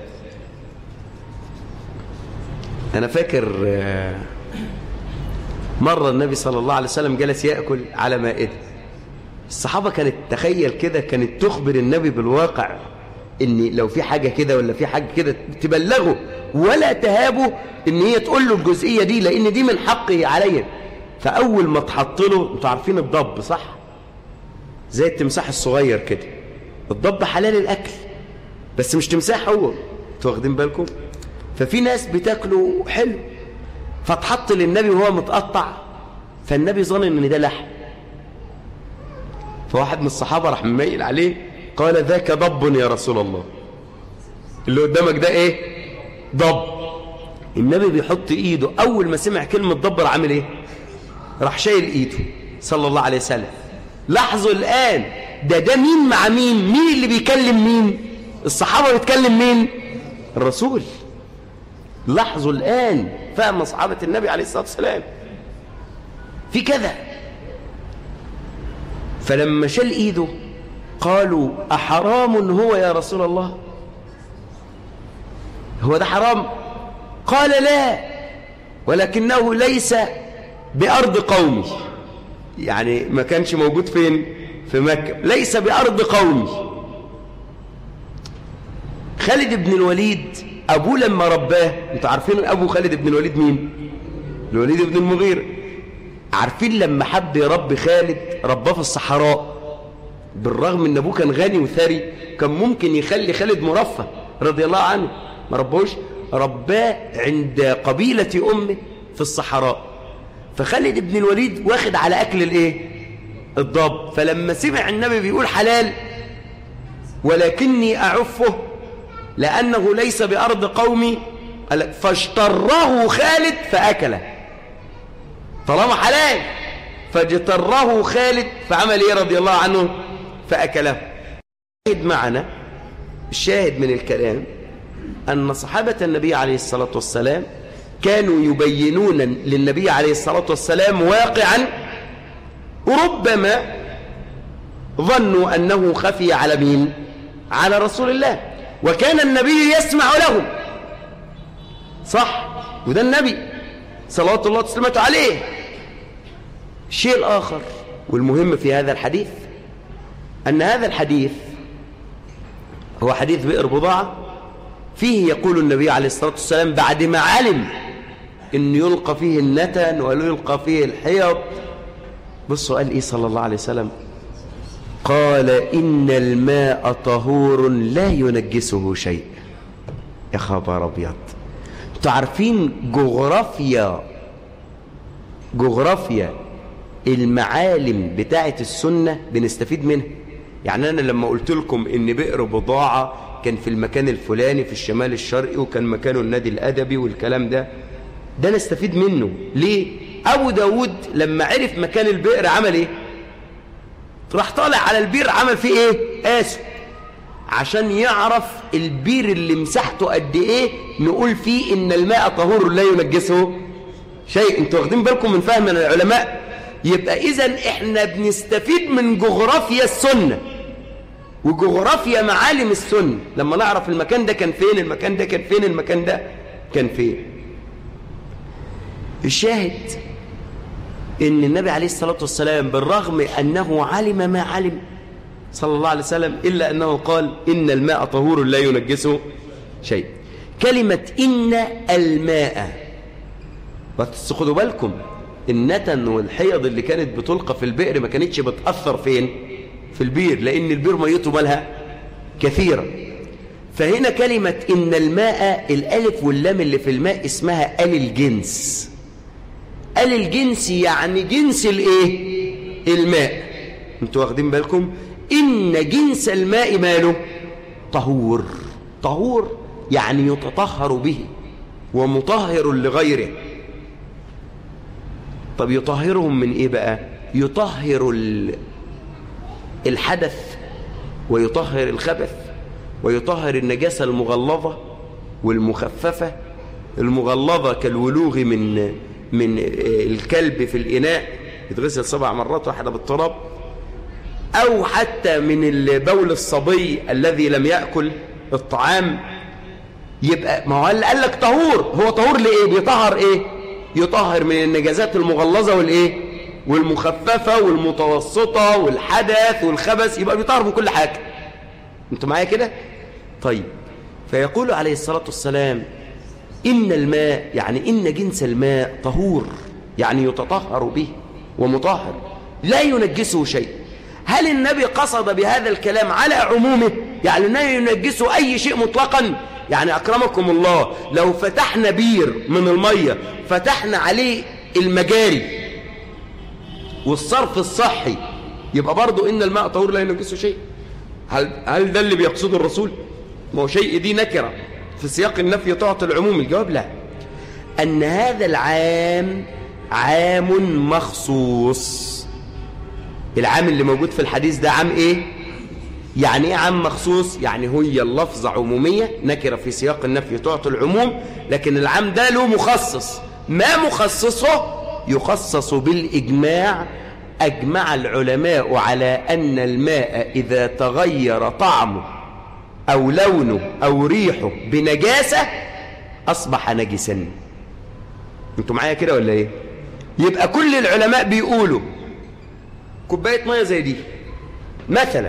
أنا فاكر مرة النبي صلى الله عليه وسلم جلس يأكل على مائدة الصحابة كانت تخيل كده كانت تخبر النبي بالواقع ان لو في حاجة كده ولا في حاجة كده تبلغه ولا تهابه ان هي تقول له الجزئية دي لان دي من حقه عليا فاول ما تحط له انتوا عارفين الضب صح زي التمساح الصغير كده الضب حلال الاكل بس مش تمساح هو انتوا واخدين بالكم ففي ناس بتاكله حلو فتحط للنبي وهو متقطع فالنبي ظن ان ده لحم فواحد من الصحابة راح مميل عليه قال ذاك ضب يا رسول الله اللي قدامك ده ايه ضب النبي بيحط ايده اول ما سمع كلمة ضب راح عامل ايه راح شايل ايده صلى الله عليه وسلم لاحظوا الان ده ده مين مع مين مين اللي بيكلم مين الصحابة بيتكلم مين الرسول لاحظوا الان فهم صحابة النبي عليه الصلاة والسلام في كذا فلما شال ايده قالوا أحرام هو يا رسول الله هو ده حرام قال لا ولكنه ليس بأرض قومي يعني ما كانش موجود فين في مكة ليس بأرض قومي خالد بن الوليد أبوه لما رباه انتوا عارفين أبو خالد بن الوليد مين الوليد بن المغيرة عارفين لما حب يربي خالد رباه في الصحراء بالرغم ان ابوه كان غني وثري كان ممكن يخلي خالد مرفه رضي الله عنه ما ربوش رباه عند قبيلة أمه في الصحراء فخالد بن الوليد واخد على أكل الإيه الضب فلما سمع النبي بيقول حلال ولكني أعفه لأنه ليس بأرض قومي فاشتره خالد فأكله طالما حلال فاجتره خالد فعمل ايه رضي الله عنه فأكله الشاهد معنا الشاهد من الكلام أن صحابة النبي عليه الصلاة والسلام كانوا يبينون للنبي عليه الصلاة والسلام واقعا ربما ظنوا أنه خفي على مين على رسول الله وكان النبي يسمع لهم صح وده النبي صلوات الله وسلامته عليه الشيء الآخر والمهم في هذا الحديث أن هذا الحديث هو حديث بئر بضاعة فيه يقول النبي عليه الصلاة والسلام بعد ما علم أن يلقى فيه النتن ويلقى فيه الحيض بصوا قال إيه صلى الله عليه وسلم قال إن الماء طهور لا ينجسه شيء يا خبر أبيض تعرفين جغرافيا جغرافيا المعالم بتاعة السنة بنستفيد منها يعني أنا لما قلت لكم إن بئر بضاعة كان في المكان الفلاني في الشمال الشرقي وكان مكانه النادي الأدبي والكلام ده ده نستفيد منه ليه؟ أبو داود لما عرف مكان البئر عمل إيه؟ راح طالع على البير عمل فيه إيه؟ قاسه عشان يعرف البير اللي مساحته قد إيه نقول فيه إن الماء طهور لا ينجسه شيء انتوا واخدين بالكم من فهم العلماء يبقى إذا إحنا بنستفيد من جغرافيا السنة وجغرافيا معالم السنة لما نعرف المكان ده كان فين المكان ده كان فين المكان ده كان فين الشاهد إن النبي عليه الصلاة والسلام بالرغم أنه علم ما علم صلى الله عليه وسلم إلا أنه قال إن الماء طهور لا ينجسه شيء كلمة إن الماء بس خدوا بالكم النتن والحيض اللي كانت بتلقى في البئر ما كانتش بتأثر فين في البير لأن البير ميته مالها كثيرة فهنا كلمة إن الماء الألف واللام اللي في الماء اسمها ال الجنس ال الجنس يعني جنس الايه الماء انتوا واخدين بالكم إن جنس الماء ماله طهور طهور يعني يتطهر به ومطهر لغيره طب يطهرهم من ايه بقى يطهر الحدث ويطهر الخبث ويطهر النجاسة المغلظة والمخففة المغلظة كالولوغ من من الكلب في الإناء يتغسل سبع مرات واحدة بالتراب أو حتى من البول الصبي الذي لم يأكل الطعام يبقى ما هو قال لك طهور هو طهور لإيه بيطهر إيه يطهر من النجاسات المغلظة والإيه والمخففة والمتوسطة والحدث والخبث يبقى بيطهر من كل حاجة انتوا معايا كده طيب فيقول عليه الصلاة والسلام إن الماء يعني إن جنس الماء طهور يعني يتطهر به ومطهر لا ينجسه شيء هل النبي قصد بهذا الكلام على عمومه يعني لا ينجسه أي شيء مطلقا يعني أكرمكم الله لو فتحنا بير من المية فتحنا عليه المجاري والصرف الصحي يبقى برضو إن الماء طهور لا ينجسه شيء هل, هل ده اللي بيقصده الرسول ما هو شيء دي نكرة في سياق النفي تعطي العموم الجواب لا أن هذا العام عام مخصوص العام اللي موجود في الحديث ده عام ايه يعني ايه عام مخصوص يعني هي اللفظة عمومية نكرة في سياق النفي تعطي العموم لكن العام ده له مخصص ما مخصصه يخصص بالإجماع أجمع العلماء على أن الماء إذا تغير طعمه أو لونه أو ريحه بنجاسة أصبح نجسا انتوا معايا كده ولا ايه يبقى كل العلماء بيقولوا كوباية مية زي دي مثلا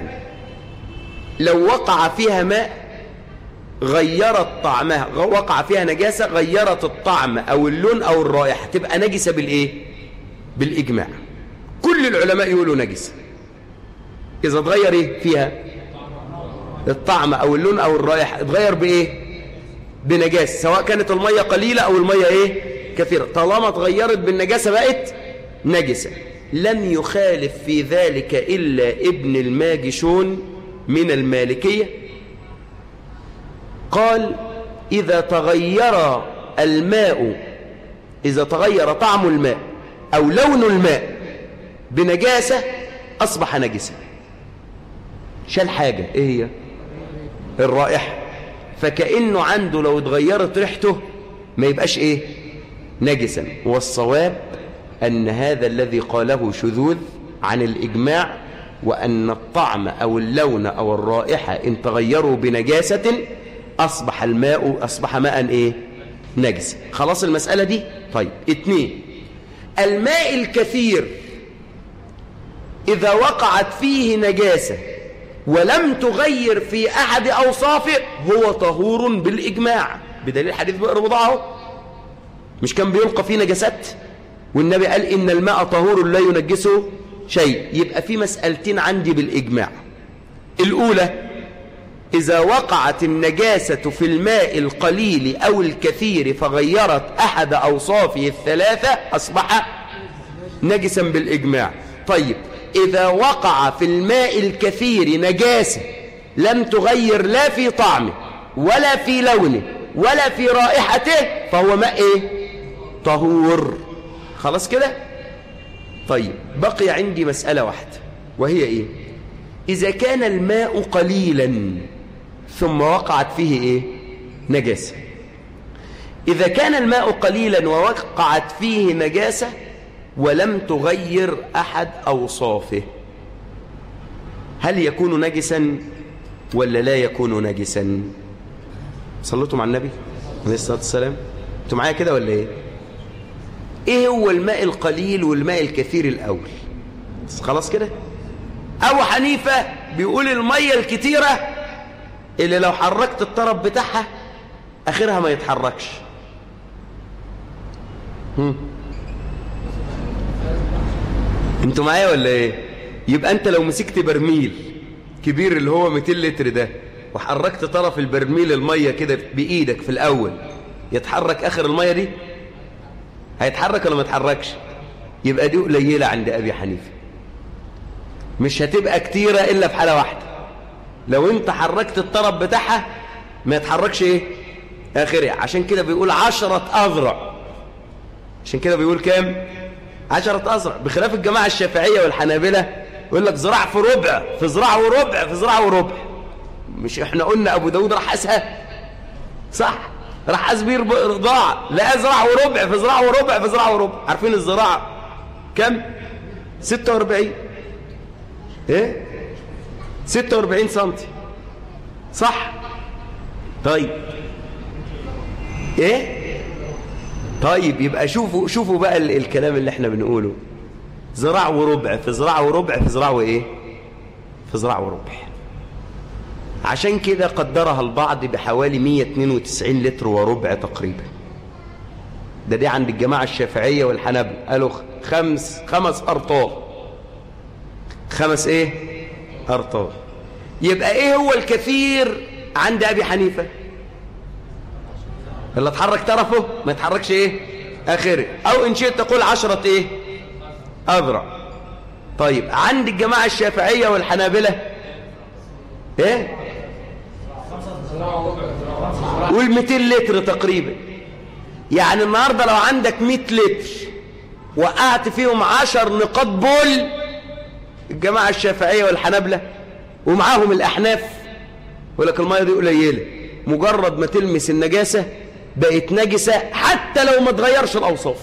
لو وقع فيها ماء غيرت طعمها وقع فيها نجاسة غيرت الطعم أو اللون أو الرائحة تبقى نجسة بالإيه بالإجماع كل العلماء يقولوا نجسة إذا اتغير إيه فيها الطعم أو اللون أو الرائحة اتغير بإيه بنجاسة سواء كانت المية قليلة أو المية إيه كثيرة طالما اتغيرت بالنجاسة بقت نجسة لم يخالف في ذلك إلا ابن الماجشون من المالكية قال إذا تغير الماء إذا تغير طعم الماء أو لون الماء بنجاسة أصبح نجسا شال حاجة إيه هي الرائحة فكأنه عنده لو اتغيرت ريحته ما يبقاش إيه نجسا والصواب أن هذا الذي قاله شذوذ عن الإجماع وأن الطعم أو اللون أو الرائحة إن تغيروا بنجاسة أصبح الماء أصبح ماء إيه نجس خلاص المسألة دي طيب اتنين الماء الكثير إذا وقعت فيه نجاسة ولم تغير في أحد أوصافه هو طهور بالإجماع بدليل حديث بئر بضاعه مش كان بيلقى فيه نجاسات والنبي قال إن الماء طهور لا ينجسه شيء يبقى في مسألتين عندي بالإجماع الأولى إذا وقعت النجاسة في الماء القليل أو الكثير فغيرت أحد أوصافه الثلاثة أصبح نجسا بالإجماع طيب إذا وقع في الماء الكثير نجاسة لم تغير لا في طعمه ولا في لونه ولا في رائحته فهو ماء إيه؟ طهور خلاص كده طيب بقي عندي مسألة واحدة وهي إيه إذا كان الماء قليلا ثم وقعت فيه إيه نجاسة إذا كان الماء قليلا ووقعت فيه نجاسة ولم تغير أحد أوصافه هل يكون نجسا ولا لا يكون نجسا صلتوا مع النبي عليه الصلاة والسلام انتوا معايا كده ولا ايه ايه هو الماء القليل والماء الكثير الاول خلاص كده ابو حنيفة بيقول المية الكتيرة اللي لو حركت الطرف بتاعها اخرها ما يتحركش هم. انتوا معايا ولا ايه يبقى انت لو مسكت برميل كبير اللي هو 200 لتر ده وحركت طرف البرميل المية كده بايدك في الاول يتحرك اخر المية دي هيتحرك ولا ما يتحركش يبقى دي قليلة عند ابي حنيفه مش هتبقى كتيرة الا في حالة واحدة لو انت حركت الطرف بتاعها ما يتحركش ايه اخرها عشان كده بيقول عشرة اذرع عشان كده بيقول كام عشرة أزرع بخلاف الجماعة الشافعية والحنابلة يقول لك زراع في ربع في زراع وربع في زراع وربع مش احنا قلنا أبو داود راح أسها صح راح أسبير رضاع لا زراع وربع في زراع وربع في زراع وربع عارفين الزراعة كم 46 ايه 46 سنتي صح طيب ايه طيب يبقى شوفوا شوفوا بقى ال الكلام اللي احنا بنقوله زراع وربع في زراع وربع في زراع وايه في زراع وربع عشان كده قدرها البعض بحوالي 192 لتر وربع تقريبا ده دي عند الجماعة الشافعية والحنابلة قالوا خمس خمس أرطال خمس ايه أرطال يبقى ايه هو الكثير عند أبي حنيفة اللي اتحرك طرفه ما يتحركش ايه اخره او ان شئت تقول عشرة ايه اذرع طيب عند الجماعة الشافعية والحنابلة ايه قول 200 لتر تقريبا يعني النهاردة لو عندك 100 لتر وقعت فيهم 10 نقاط بول الجماعة الشافعية والحنابلة ومعاهم الأحناف يقول لك المية دي قليلة مجرد ما تلمس النجاسة بقت نجسة حتى لو ما تغيرش الأوصاف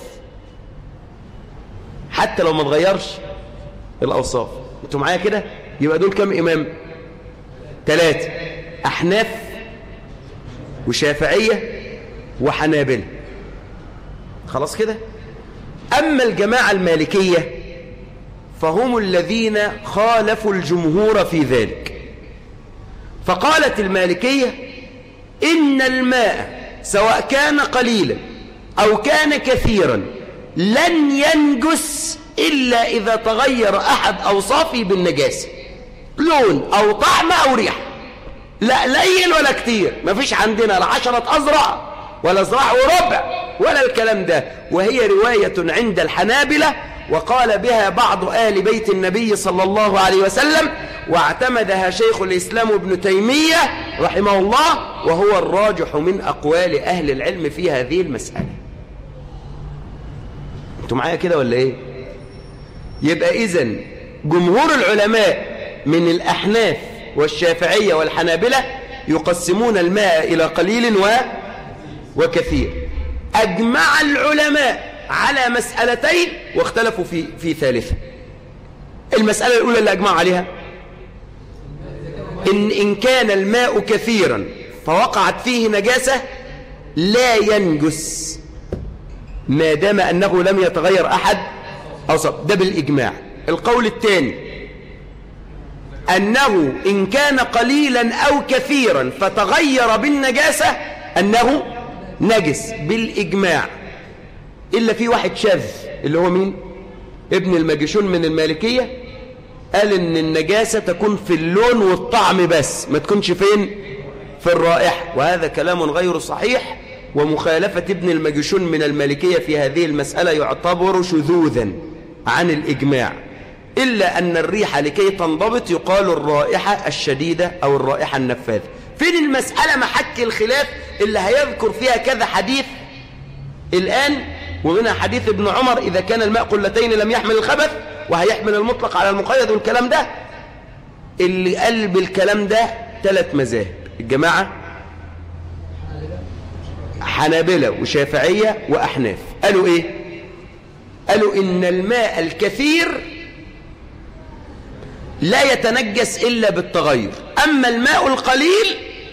حتى لو ما تغيرش الأوصاف انتوا معايا كده يبقى دول كم إمام ثلاثة أحناف وشافعية وحنابلة خلاص كده أما الجماعة المالكية فهم الذين خالفوا الجمهور في ذلك فقالت المالكية إن الماء سواء كان قليلا أو كان كثيرا لن ينجس إلا إذا تغير أحد أوصافه بالنجاسة لون أو طعم أو ريحة لا قليل ولا كتير مفيش عندنا لا عشرة أزرع ولا زراع وربع ولا الكلام ده وهي رواية عند الحنابلة وقال بها بعض آل بيت النبي صلى الله عليه وسلم واعتمدها شيخ الإسلام ابن تيمية رحمه الله وهو الراجح من أقوال أهل العلم في هذه المسألة انتوا معايا كده ولا ايه يبقى إذن جمهور العلماء من الأحناف والشافعية والحنابلة يقسمون الماء إلى قليل و وكثير أجمع العلماء على مسألتين واختلفوا في, في ثالثة المسألة الأولى اللي أجمعوا عليها إن, إن كان الماء كثيرا فوقعت فيه نجاسة لا ينجس ما دام أنه لم يتغير أحد أصب ده بالإجماع القول الثاني أنه إن كان قليلا أو كثيرا فتغير بالنجاسة أنه نجس بالإجماع إلا في واحد شاذ اللي هو مين ابن المجشون من المالكية قال إن النجاسة تكون في اللون والطعم بس ما تكونش فين في الرائحة وهذا كلام غير صحيح ومخالفة ابن المجشون من المالكية في هذه المسألة يعتبر شذوذا عن الإجماع إلا أن الريحة لكي تنضبط يقال الرائحة الشديدة أو الرائحة النفاذة فين المسألة محك الخلاف اللي هيذكر فيها كذا حديث الآن ومنها حديث ابن عمر إذا كان الماء قلتين لم يحمل الخبث وهيحمل المطلق على المقيد والكلام ده اللي قال بالكلام ده ثلاث مذاهب الجماعة حنابلة وشافعية وأحناف قالوا إيه قالوا إن الماء الكثير لا يتنجس إلا بالتغير أما الماء القليل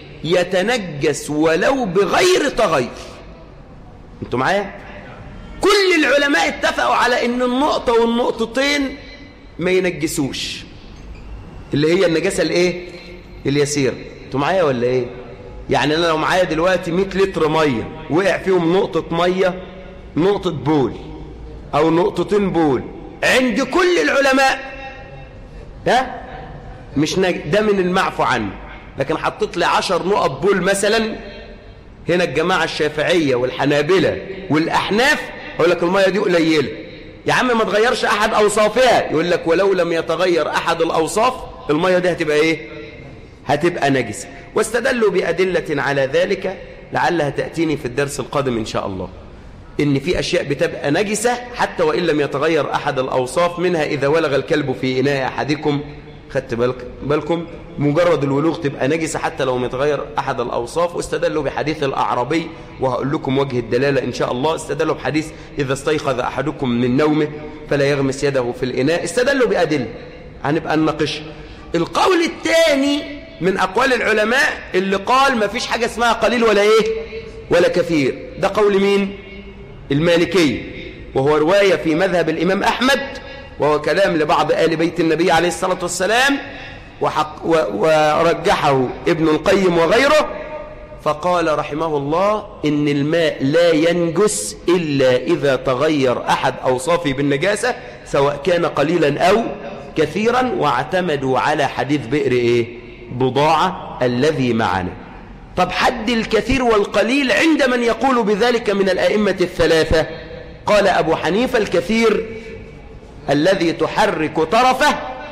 يتنجس ولو بغير تغير انتوا معايا كل العلماء اتفقوا على ان النقطة والنقطتين ما ينجسوش اللي هي النجاسة الايه اليسير انتوا معايا ولا ايه يعني انا لو معايا دلوقتي 100 لتر مية وقع فيهم نقطة مية نقطة بول او نقطتين بول عند كل العلماء ها مش نج... ده من المعفو عنه لكن حطيت لي 10 نقط بول مثلا هنا الجماعة الشافعية والحنابلة والأحناف يقول لك المية دي قليلة يا عم ما تغيرش أحد أوصافها يقول لك ولو لم يتغير أحد الأوصاف المية دي هتبقى إيه هتبقى نجسة واستدلوا بأدلة على ذلك لعلها تأتيني في الدرس القادم إن شاء الله إن في أشياء بتبقى نجسة حتى وإن لم يتغير أحد الأوصاف منها إذا ولغ الكلب في إناء أحدكم خدت بالك بالكم مجرد الولوغ تبقى نجسة حتى لو متغير أحد الأوصاف واستدلوا بحديث الأعرابي وهقول لكم وجه الدلالة إن شاء الله استدلوا بحديث إذا استيقظ أحدكم من نومه فلا يغمس يده في الإناء استدلوا بأدلة هنبقى نناقش القول الثاني من أقوال العلماء اللي قال ما فيش حاجة اسمها قليل ولا إيه ولا كثير ده قول مين المالكي وهو رواية في مذهب الإمام أحمد وهو كلام لبعض آل بيت النبي عليه الصلاة والسلام وحق و ورجحه ابن القيم وغيره فقال رحمه الله إن الماء لا ينجس إلا إذا تغير أحد أوصافه بالنجاسة سواء كان قليلا أو كثيرا واعتمدوا على حديث بئر إيه بضاعة الذي معنا طب حد الكثير والقليل عند من يقول بذلك من الأئمة الثلاثة قال أبو حنيفة الكثير الذي تحرك طرفه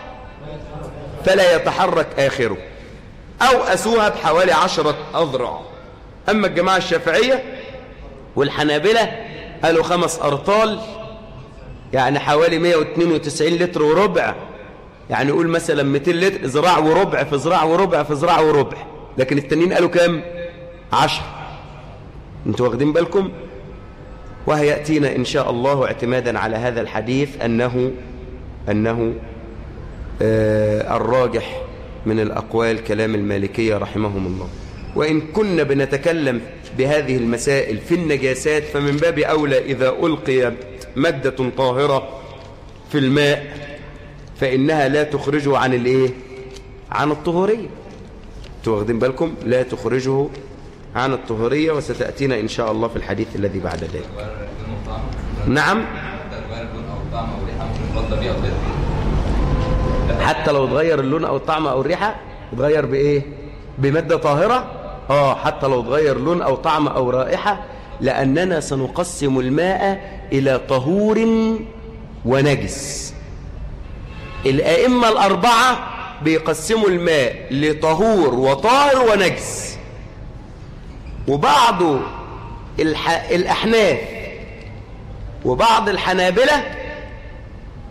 فلا يتحرك آخره أو أسوها بحوالي عشرة أذرع أما الجماعة الشافعية والحنابلة قالوا خمس أرطال يعني حوالي 192 لتر وربع يعني يقول مثلا 200 لتر زراع وربع في زراع وربع في زراع وربع لكن التانيين قالوا كام عشر انتوا واخدين بالكم وهيأتينا إن شاء الله اعتمادا على هذا الحديث أنه أنه آه الراجح من الأقوال كلام المالكية رحمهم الله وإن كنا بنتكلم بهذه المسائل في النجاسات فمن باب أولى إذا ألقيت مادة طاهرة في الماء فإنها لا تخرجه عن الإيه؟ عن الطهورية واخدين بالكم لا تخرجه عن الطهورية وستأتينا إن شاء الله في الحديث الذي بعد ذلك نعم حتى لو اتغير اللون أو الطعم أو الريحة اتغير بإيه بمادة طاهرة آه حتى لو اتغير لون أو طعم أو رائحة لأننا سنقسم الماء إلى طهور ونجس الأئمة الأربعة بيقسموا الماء لطهور وطاهر ونجس وبعض الح... الأحناف وبعض الحنابلة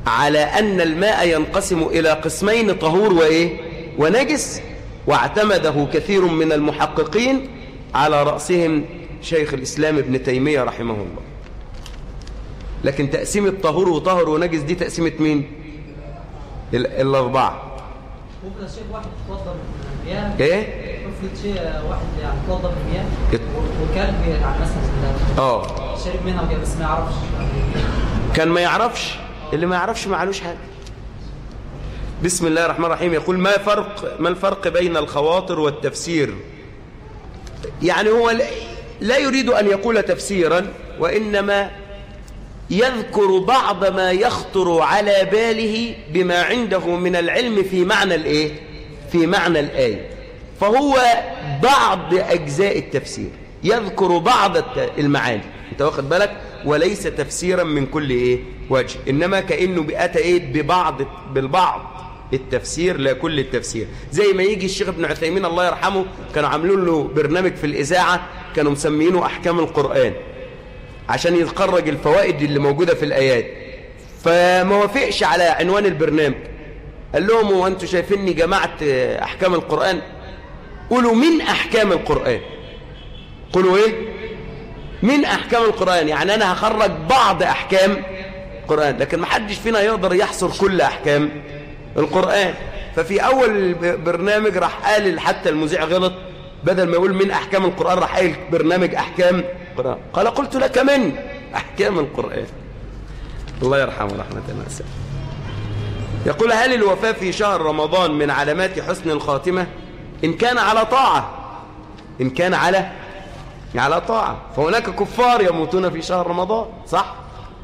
على أن الماء ينقسم إلى قسمين طهور وإيه ونجس واعتمده كثير من المحققين على رأسهم شيخ الإسلام ابن تيمية رحمه الله لكن تقسيم الطهور وطهر ونجس دي تقسيمة مين ال- الأربعة ممكن الشيخ واحد يتوضا من المياه إيه افرض شيء واحد يعني يتوضا من المياه يت- و- وكلب يعني مثلا آه شرب منها وكده بس ما يعرفش كان ما يعرفش اللي ما يعرفش ما علوش حاجة بسم الله الرحمن الرحيم يقول ما فرق ما الفرق بين الخواطر والتفسير يعني هو لا- لا يريد أن يقول تفسيرا وإنما يذكر بعض ما يخطر على باله بما عنده من العلم في معنى الايه في معنى الآية فهو بعض أجزاء التفسير يذكر بعض الت- المعاني انت واخد بالك وليس تفسيرا من كل ايه وجه انما كانه بأتى ايه ببعض بالبعض التفسير لا كل التفسير زي ما يجي الشيخ ابن عثيمين الله يرحمه كانوا عاملين له برنامج في الإذاعة كانوا مسمينه أحكام القرآن عشان يتخرج الفوائد اللي موجودة في الآيات فما وافقش على عنوان البرنامج قال لهم هو انتوا شايفيني جمعت أحكام القرآن قولوا من أحكام القرآن قولوا إيه من أحكام القرآن يعني أنا هخرج بعض أحكام القرآن لكن ما حدش فينا يقدر يحصر كل أحكام القرآن ففي أول ب- برنامج راح قال حتى المذيع غلط بدل ما يقول من أحكام القرآن راح قال برنامج أحكام القرآن قال قلت لك من أحكام القرآن الله يرحمه رحمة واسعة يقول هل الوفاة في شهر رمضان من علامات حسن الخاتمة إن كان على طاعة إن كان على على طاعة فهناك كفار يموتون في شهر رمضان صح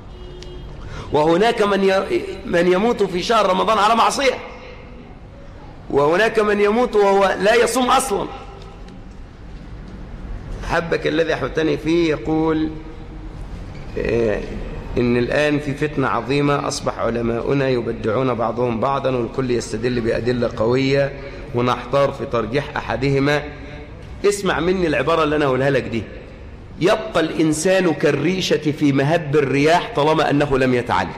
وهناك من ي... من يموت في شهر رمضان على معصية وهناك من يموت وهو لا يصوم أصلا حبك الذي أحبتني فيه يقول آه، إن الآن في فتنة عظيمة أصبح علماؤنا يبدعون بعضهم بعضا والكل يستدل بأدلة قوية ونحتار في ترجيح أحدهما اسمع مني العبارة اللي أنا أقولها لك دي يبقى الإنسان كالريشة في مهب الرياح طالما أنه لم يتعلم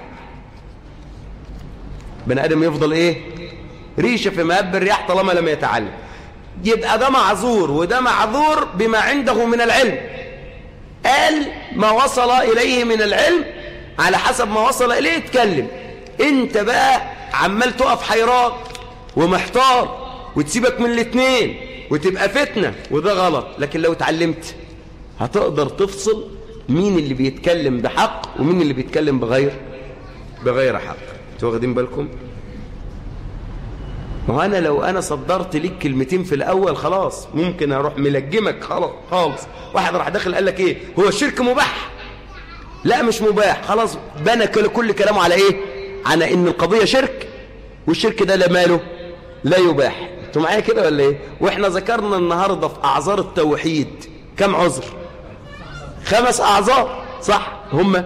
بني آدم يفضل إيه ريشة في مهب الرياح طالما لم يتعلم يبقى ده معذور وده معذور بما عنده من العلم قال ما وصل إليه من العلم على حسب ما وصل إليه اتكلم انت بقى عمال تقف حيران ومحتار وتسيبك من الاتنين وتبقى فتنة وده غلط لكن لو اتعلمت هتقدر تفصل مين اللي بيتكلم بحق ومين اللي بيتكلم بغير بغير حق انتوا واخدين بالكم ما هو انا لو انا صدرت ليك كلمتين في الاول خلاص ممكن اروح ملجمك خلاص خالص واحد راح داخل قال لك ايه هو الشرك مباح لا مش مباح خلاص بنى كل كل كلامه على ايه على ان القضيه شرك والشرك ده لا ماله لا يباح انتوا معايا كده ولا ايه واحنا ذكرنا النهارده في اعذار التوحيد كم عذر خمس اعذار صح هم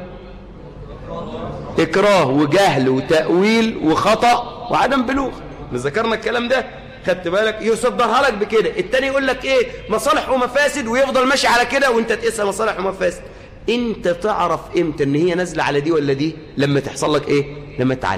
اكراه وجهل وتاويل وخطا وعدم بلوغ ذكرنا الكلام ده خدت بالك يصدرها لك بكده التاني يقول لك ايه مصالح ومفاسد ويفضل ماشي على كده وانت تقيسها مصالح ومفاسد انت تعرف امتى ان هي نازله على دي ولا دي لما تحصل لك ايه لما تتعلم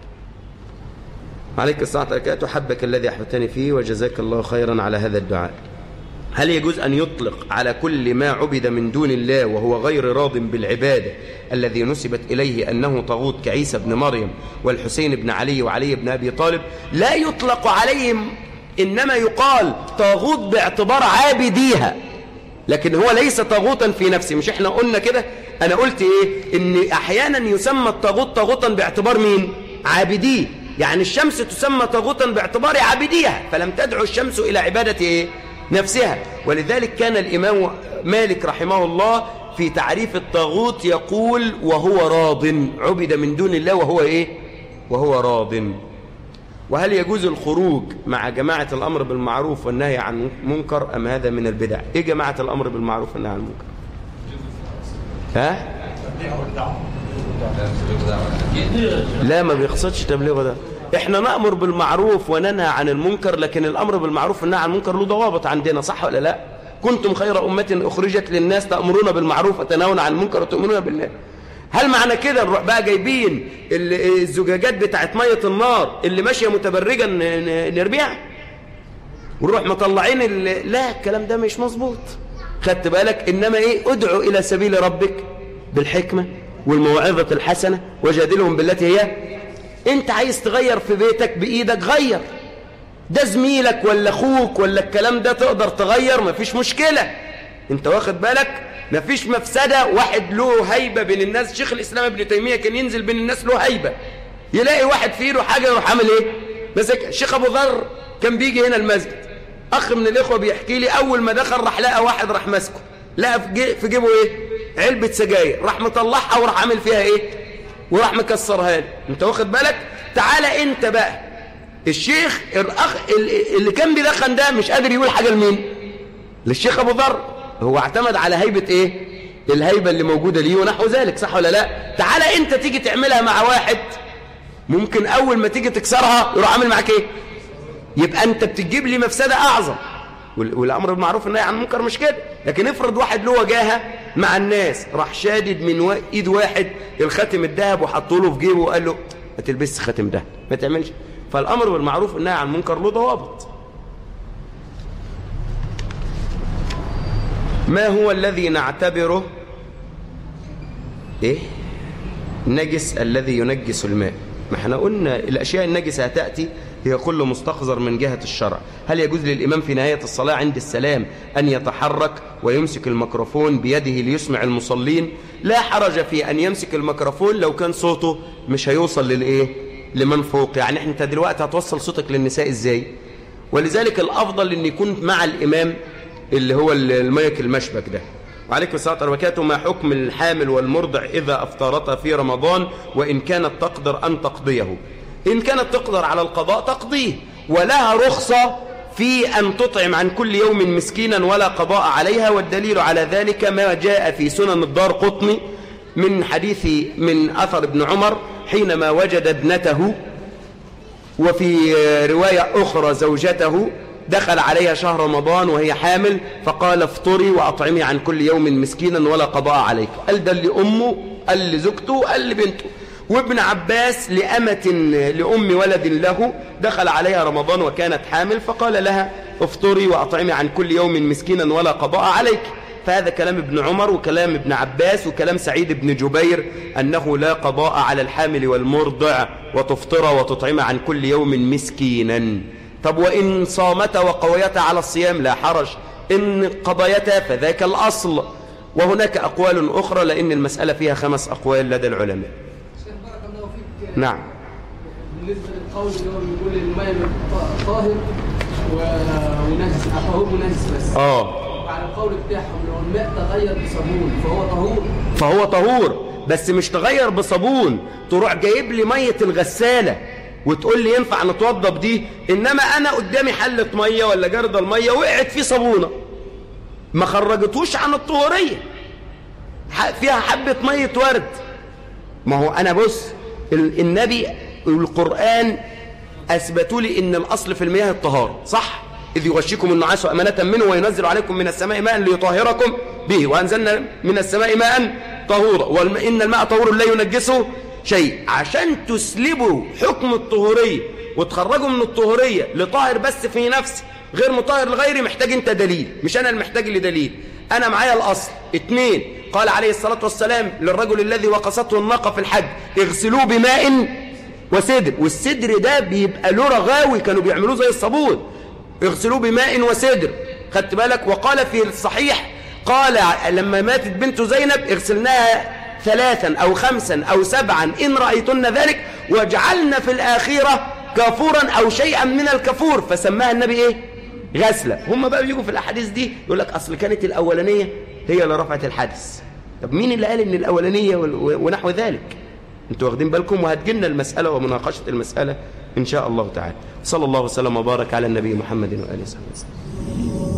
عليك الساعة بركاته حبك الذي أحبتني فيه وجزاك الله خيرا على هذا الدعاء هل يجوز أن يطلق على كل ما عبد من دون الله وهو غير راض بالعبادة الذي نسبت إليه أنه طاغوت كعيسى بن مريم والحسين بن علي وعلي بن أبي طالب لا يطلق عليهم إنما يقال طاغوت باعتبار عابديها لكن هو ليس طاغوتا في نفسه مش احنا قلنا كده أنا قلت إيه إن أحيانا يسمى الطاغوت طاغوتا باعتبار مين عابديه يعني الشمس تسمى طاغوتا باعتبار عابديها فلم تدعو الشمس إلى عبادة إيه نفسها ولذلك كان الإمام مالك رحمه الله في تعريف الطاغوت يقول وهو راض عبد من دون الله وهو إيه وهو راض وهل يجوز الخروج مع جماعة الأمر بالمعروف والنهي عن منكر أم هذا من البدع إيه جماعة الأمر بالمعروف والنهي عن المنكر ها لا ما بيقصدش تبليغه ده احنا نأمر بالمعروف وننهى عن المنكر لكن الأمر بالمعروف والنهي عن المنكر له ضوابط عندنا صح ولا لا كنتم خير أمة أخرجت للناس تأمرون بالمعروف وتنهون عن المنكر وتؤمنون بالله هل معنى كده نروح بقى جايبين ال- الزجاجات بتاعت ميه النار اللي ماشيه متبرجه ن- ن- نرميها ونروح مطلعين ال- لا الكلام ده مش مظبوط خدت بالك انما ايه ادعو الى سبيل ربك بالحكمه والموعظه الحسنه وجادلهم بالتي هي انت عايز تغير في بيتك بايدك غير ده زميلك ولا اخوك ولا الكلام ده تقدر تغير مفيش مشكله انت واخد بالك مفيش مفسده واحد له هيبه بين الناس شيخ الاسلام ابن تيميه كان ينزل بين الناس له هيبه يلاقي واحد في ايده حاجه يروح عامل ايه مسك الشيخ ابو ذر كان بيجي هنا المسجد اخ من الاخوه بيحكي لي اول ما دخل راح لقى واحد راح ماسكه لقى في جي- في جيبه ايه علبه سجاير راح مطلعها وراح عامل فيها ايه وراح مكسرها له انت واخد بالك تعالى انت بقى الشيخ الاخ ال- اللي كان بيدخن ده مش قادر يقول حاجه لمين للشيخ ابو ذر هو اعتمد على هيبه ايه الهيبه اللي موجوده ليه ونحو ذلك صح ولا لا تعالى انت تيجي تعملها مع واحد ممكن اول ما تيجي تكسرها يروح عامل معاك ايه يبقى انت بتجيب لي مفسده اعظم وال- والامر بالمعروف والنهي عن المنكر مش كده لكن افرض واحد له وجاهه مع الناس راح شادد من وا- ايد واحد الخاتم الذهب وحطه له في جيبه وقال له ما تلبسش خاتم ده ما تعملش فالامر بالمعروف والنهي عن المنكر له ضوابط ما هو الذي نعتبره ايه نجس الذي ينجس الماء ما احنا قلنا الاشياء النجسه هتاتي هي كل مستقذر من جهه الشرع هل يجوز للامام في نهايه الصلاه عند السلام ان يتحرك ويمسك الميكروفون بيده ليسمع المصلين لا حرج في ان يمسك الميكروفون لو كان صوته مش هيوصل للايه لمن فوق يعني انت دلوقتي هتوصل صوتك للنساء ازاي ولذلك الافضل ان يكون مع الامام اللي هو المايك المشبك ده وعليكم السلام وبركاته ما حكم الحامل والمرضع إذا أفطرتا في رمضان وإن كانت تقدر أن تقضيه إن كانت تقدر على القضاء تقضيه ولها رخصة في أن تطعم عن كل يوم مسكينا ولا قضاء عليها والدليل على ذلك ما جاء في سنن الدار قطني من حديث من أثر ابن عمر حينما وجد ابنته وفي رواية أخرى زوجته دخل عليها شهر رمضان وهي حامل فقال افطري وأطعمي عن كل يوم مسكينا ولا قضاء عليك قال ده لأمه قال لزوجته قال لبنته وابن عباس لأمة لأم ولد له دخل عليها رمضان وكانت حامل فقال لها افطري وأطعمي عن كل يوم مسكينا ولا قضاء عليك فهذا كلام ابن عمر وكلام ابن عباس وكلام سعيد بن جبير أنه لا قضاء على الحامل والمرضع وتفطر وتطعم عن كل يوم مسكينا طب وإن صامتا وقويتا على الصيام لا حرج إن قضيتا فذاك الأصل وهناك أقوال أخرى لأن المسألة فيها خمس أقوال لدى العلماء شيخ بارك الله فيك نعم بالنسبه للقول اللي هو بيقول الماء طاهر و- ونجس طهور ونجس بس آه وعلى القول بتاعهم لو الماء تغير بصابون فهو طهور فهو طهور بس مش تغير بصابون تروح جايب لي مية الغسالة وتقول لي ينفع نتوضى بدي انما انا قدامي حلة مية ولا جردل مية وقعت فيه صابونة ما خرجتوش عن الطهورية ح- فيها حبة مية ورد ما هو انا بص ال- النبي والقرآن اثبتوا لي ان الاصل في المياه الطهارة صح إذ يغشيكم النعاس أمانة منه وينزل عليكم من السماء ماء ليطهركم به وأنزلنا من السماء ماء طهورا وإن الماء طهور لا ينجسه شيء عشان تسلبوا حكم الطهورية وتخرجوا من الطهورية لطاهر بس في نفسه غير مطهر لغيري محتاج انت دليل مش أنا المحتاج لدليل أنا معايا الأصل اتنين قال عليه الصلاة والسلام للرجل الذي وقصته الناقة في الحج اغسلوه بماء وسدر والسدر ده بيبقى له رغاوي كانوا بيعملوه زي الصابون اغسلوه بماء وسدر خدت بالك وقال في الصحيح قال لما ماتت بنت زينب اغسلناها ثلاثا أو خمسا أو سبعا إن رأيتن ذلك واجعلنا في الآخرة كافورا أو شيئا من الكفور فسماها النبي إيه غسلة هم بقى بيجوا في الأحاديث دي يقول لك أصل كانت الأولانية هي اللي رفعت الحدث طب مين اللي قال إن الأولانية ونحو ذلك انتوا واخدين بالكم وهتجينا المسألة ومناقشة المسألة إن شاء الله تعالى صلى الله وسلم وبارك على النبي محمد وآله وصحبه وسلم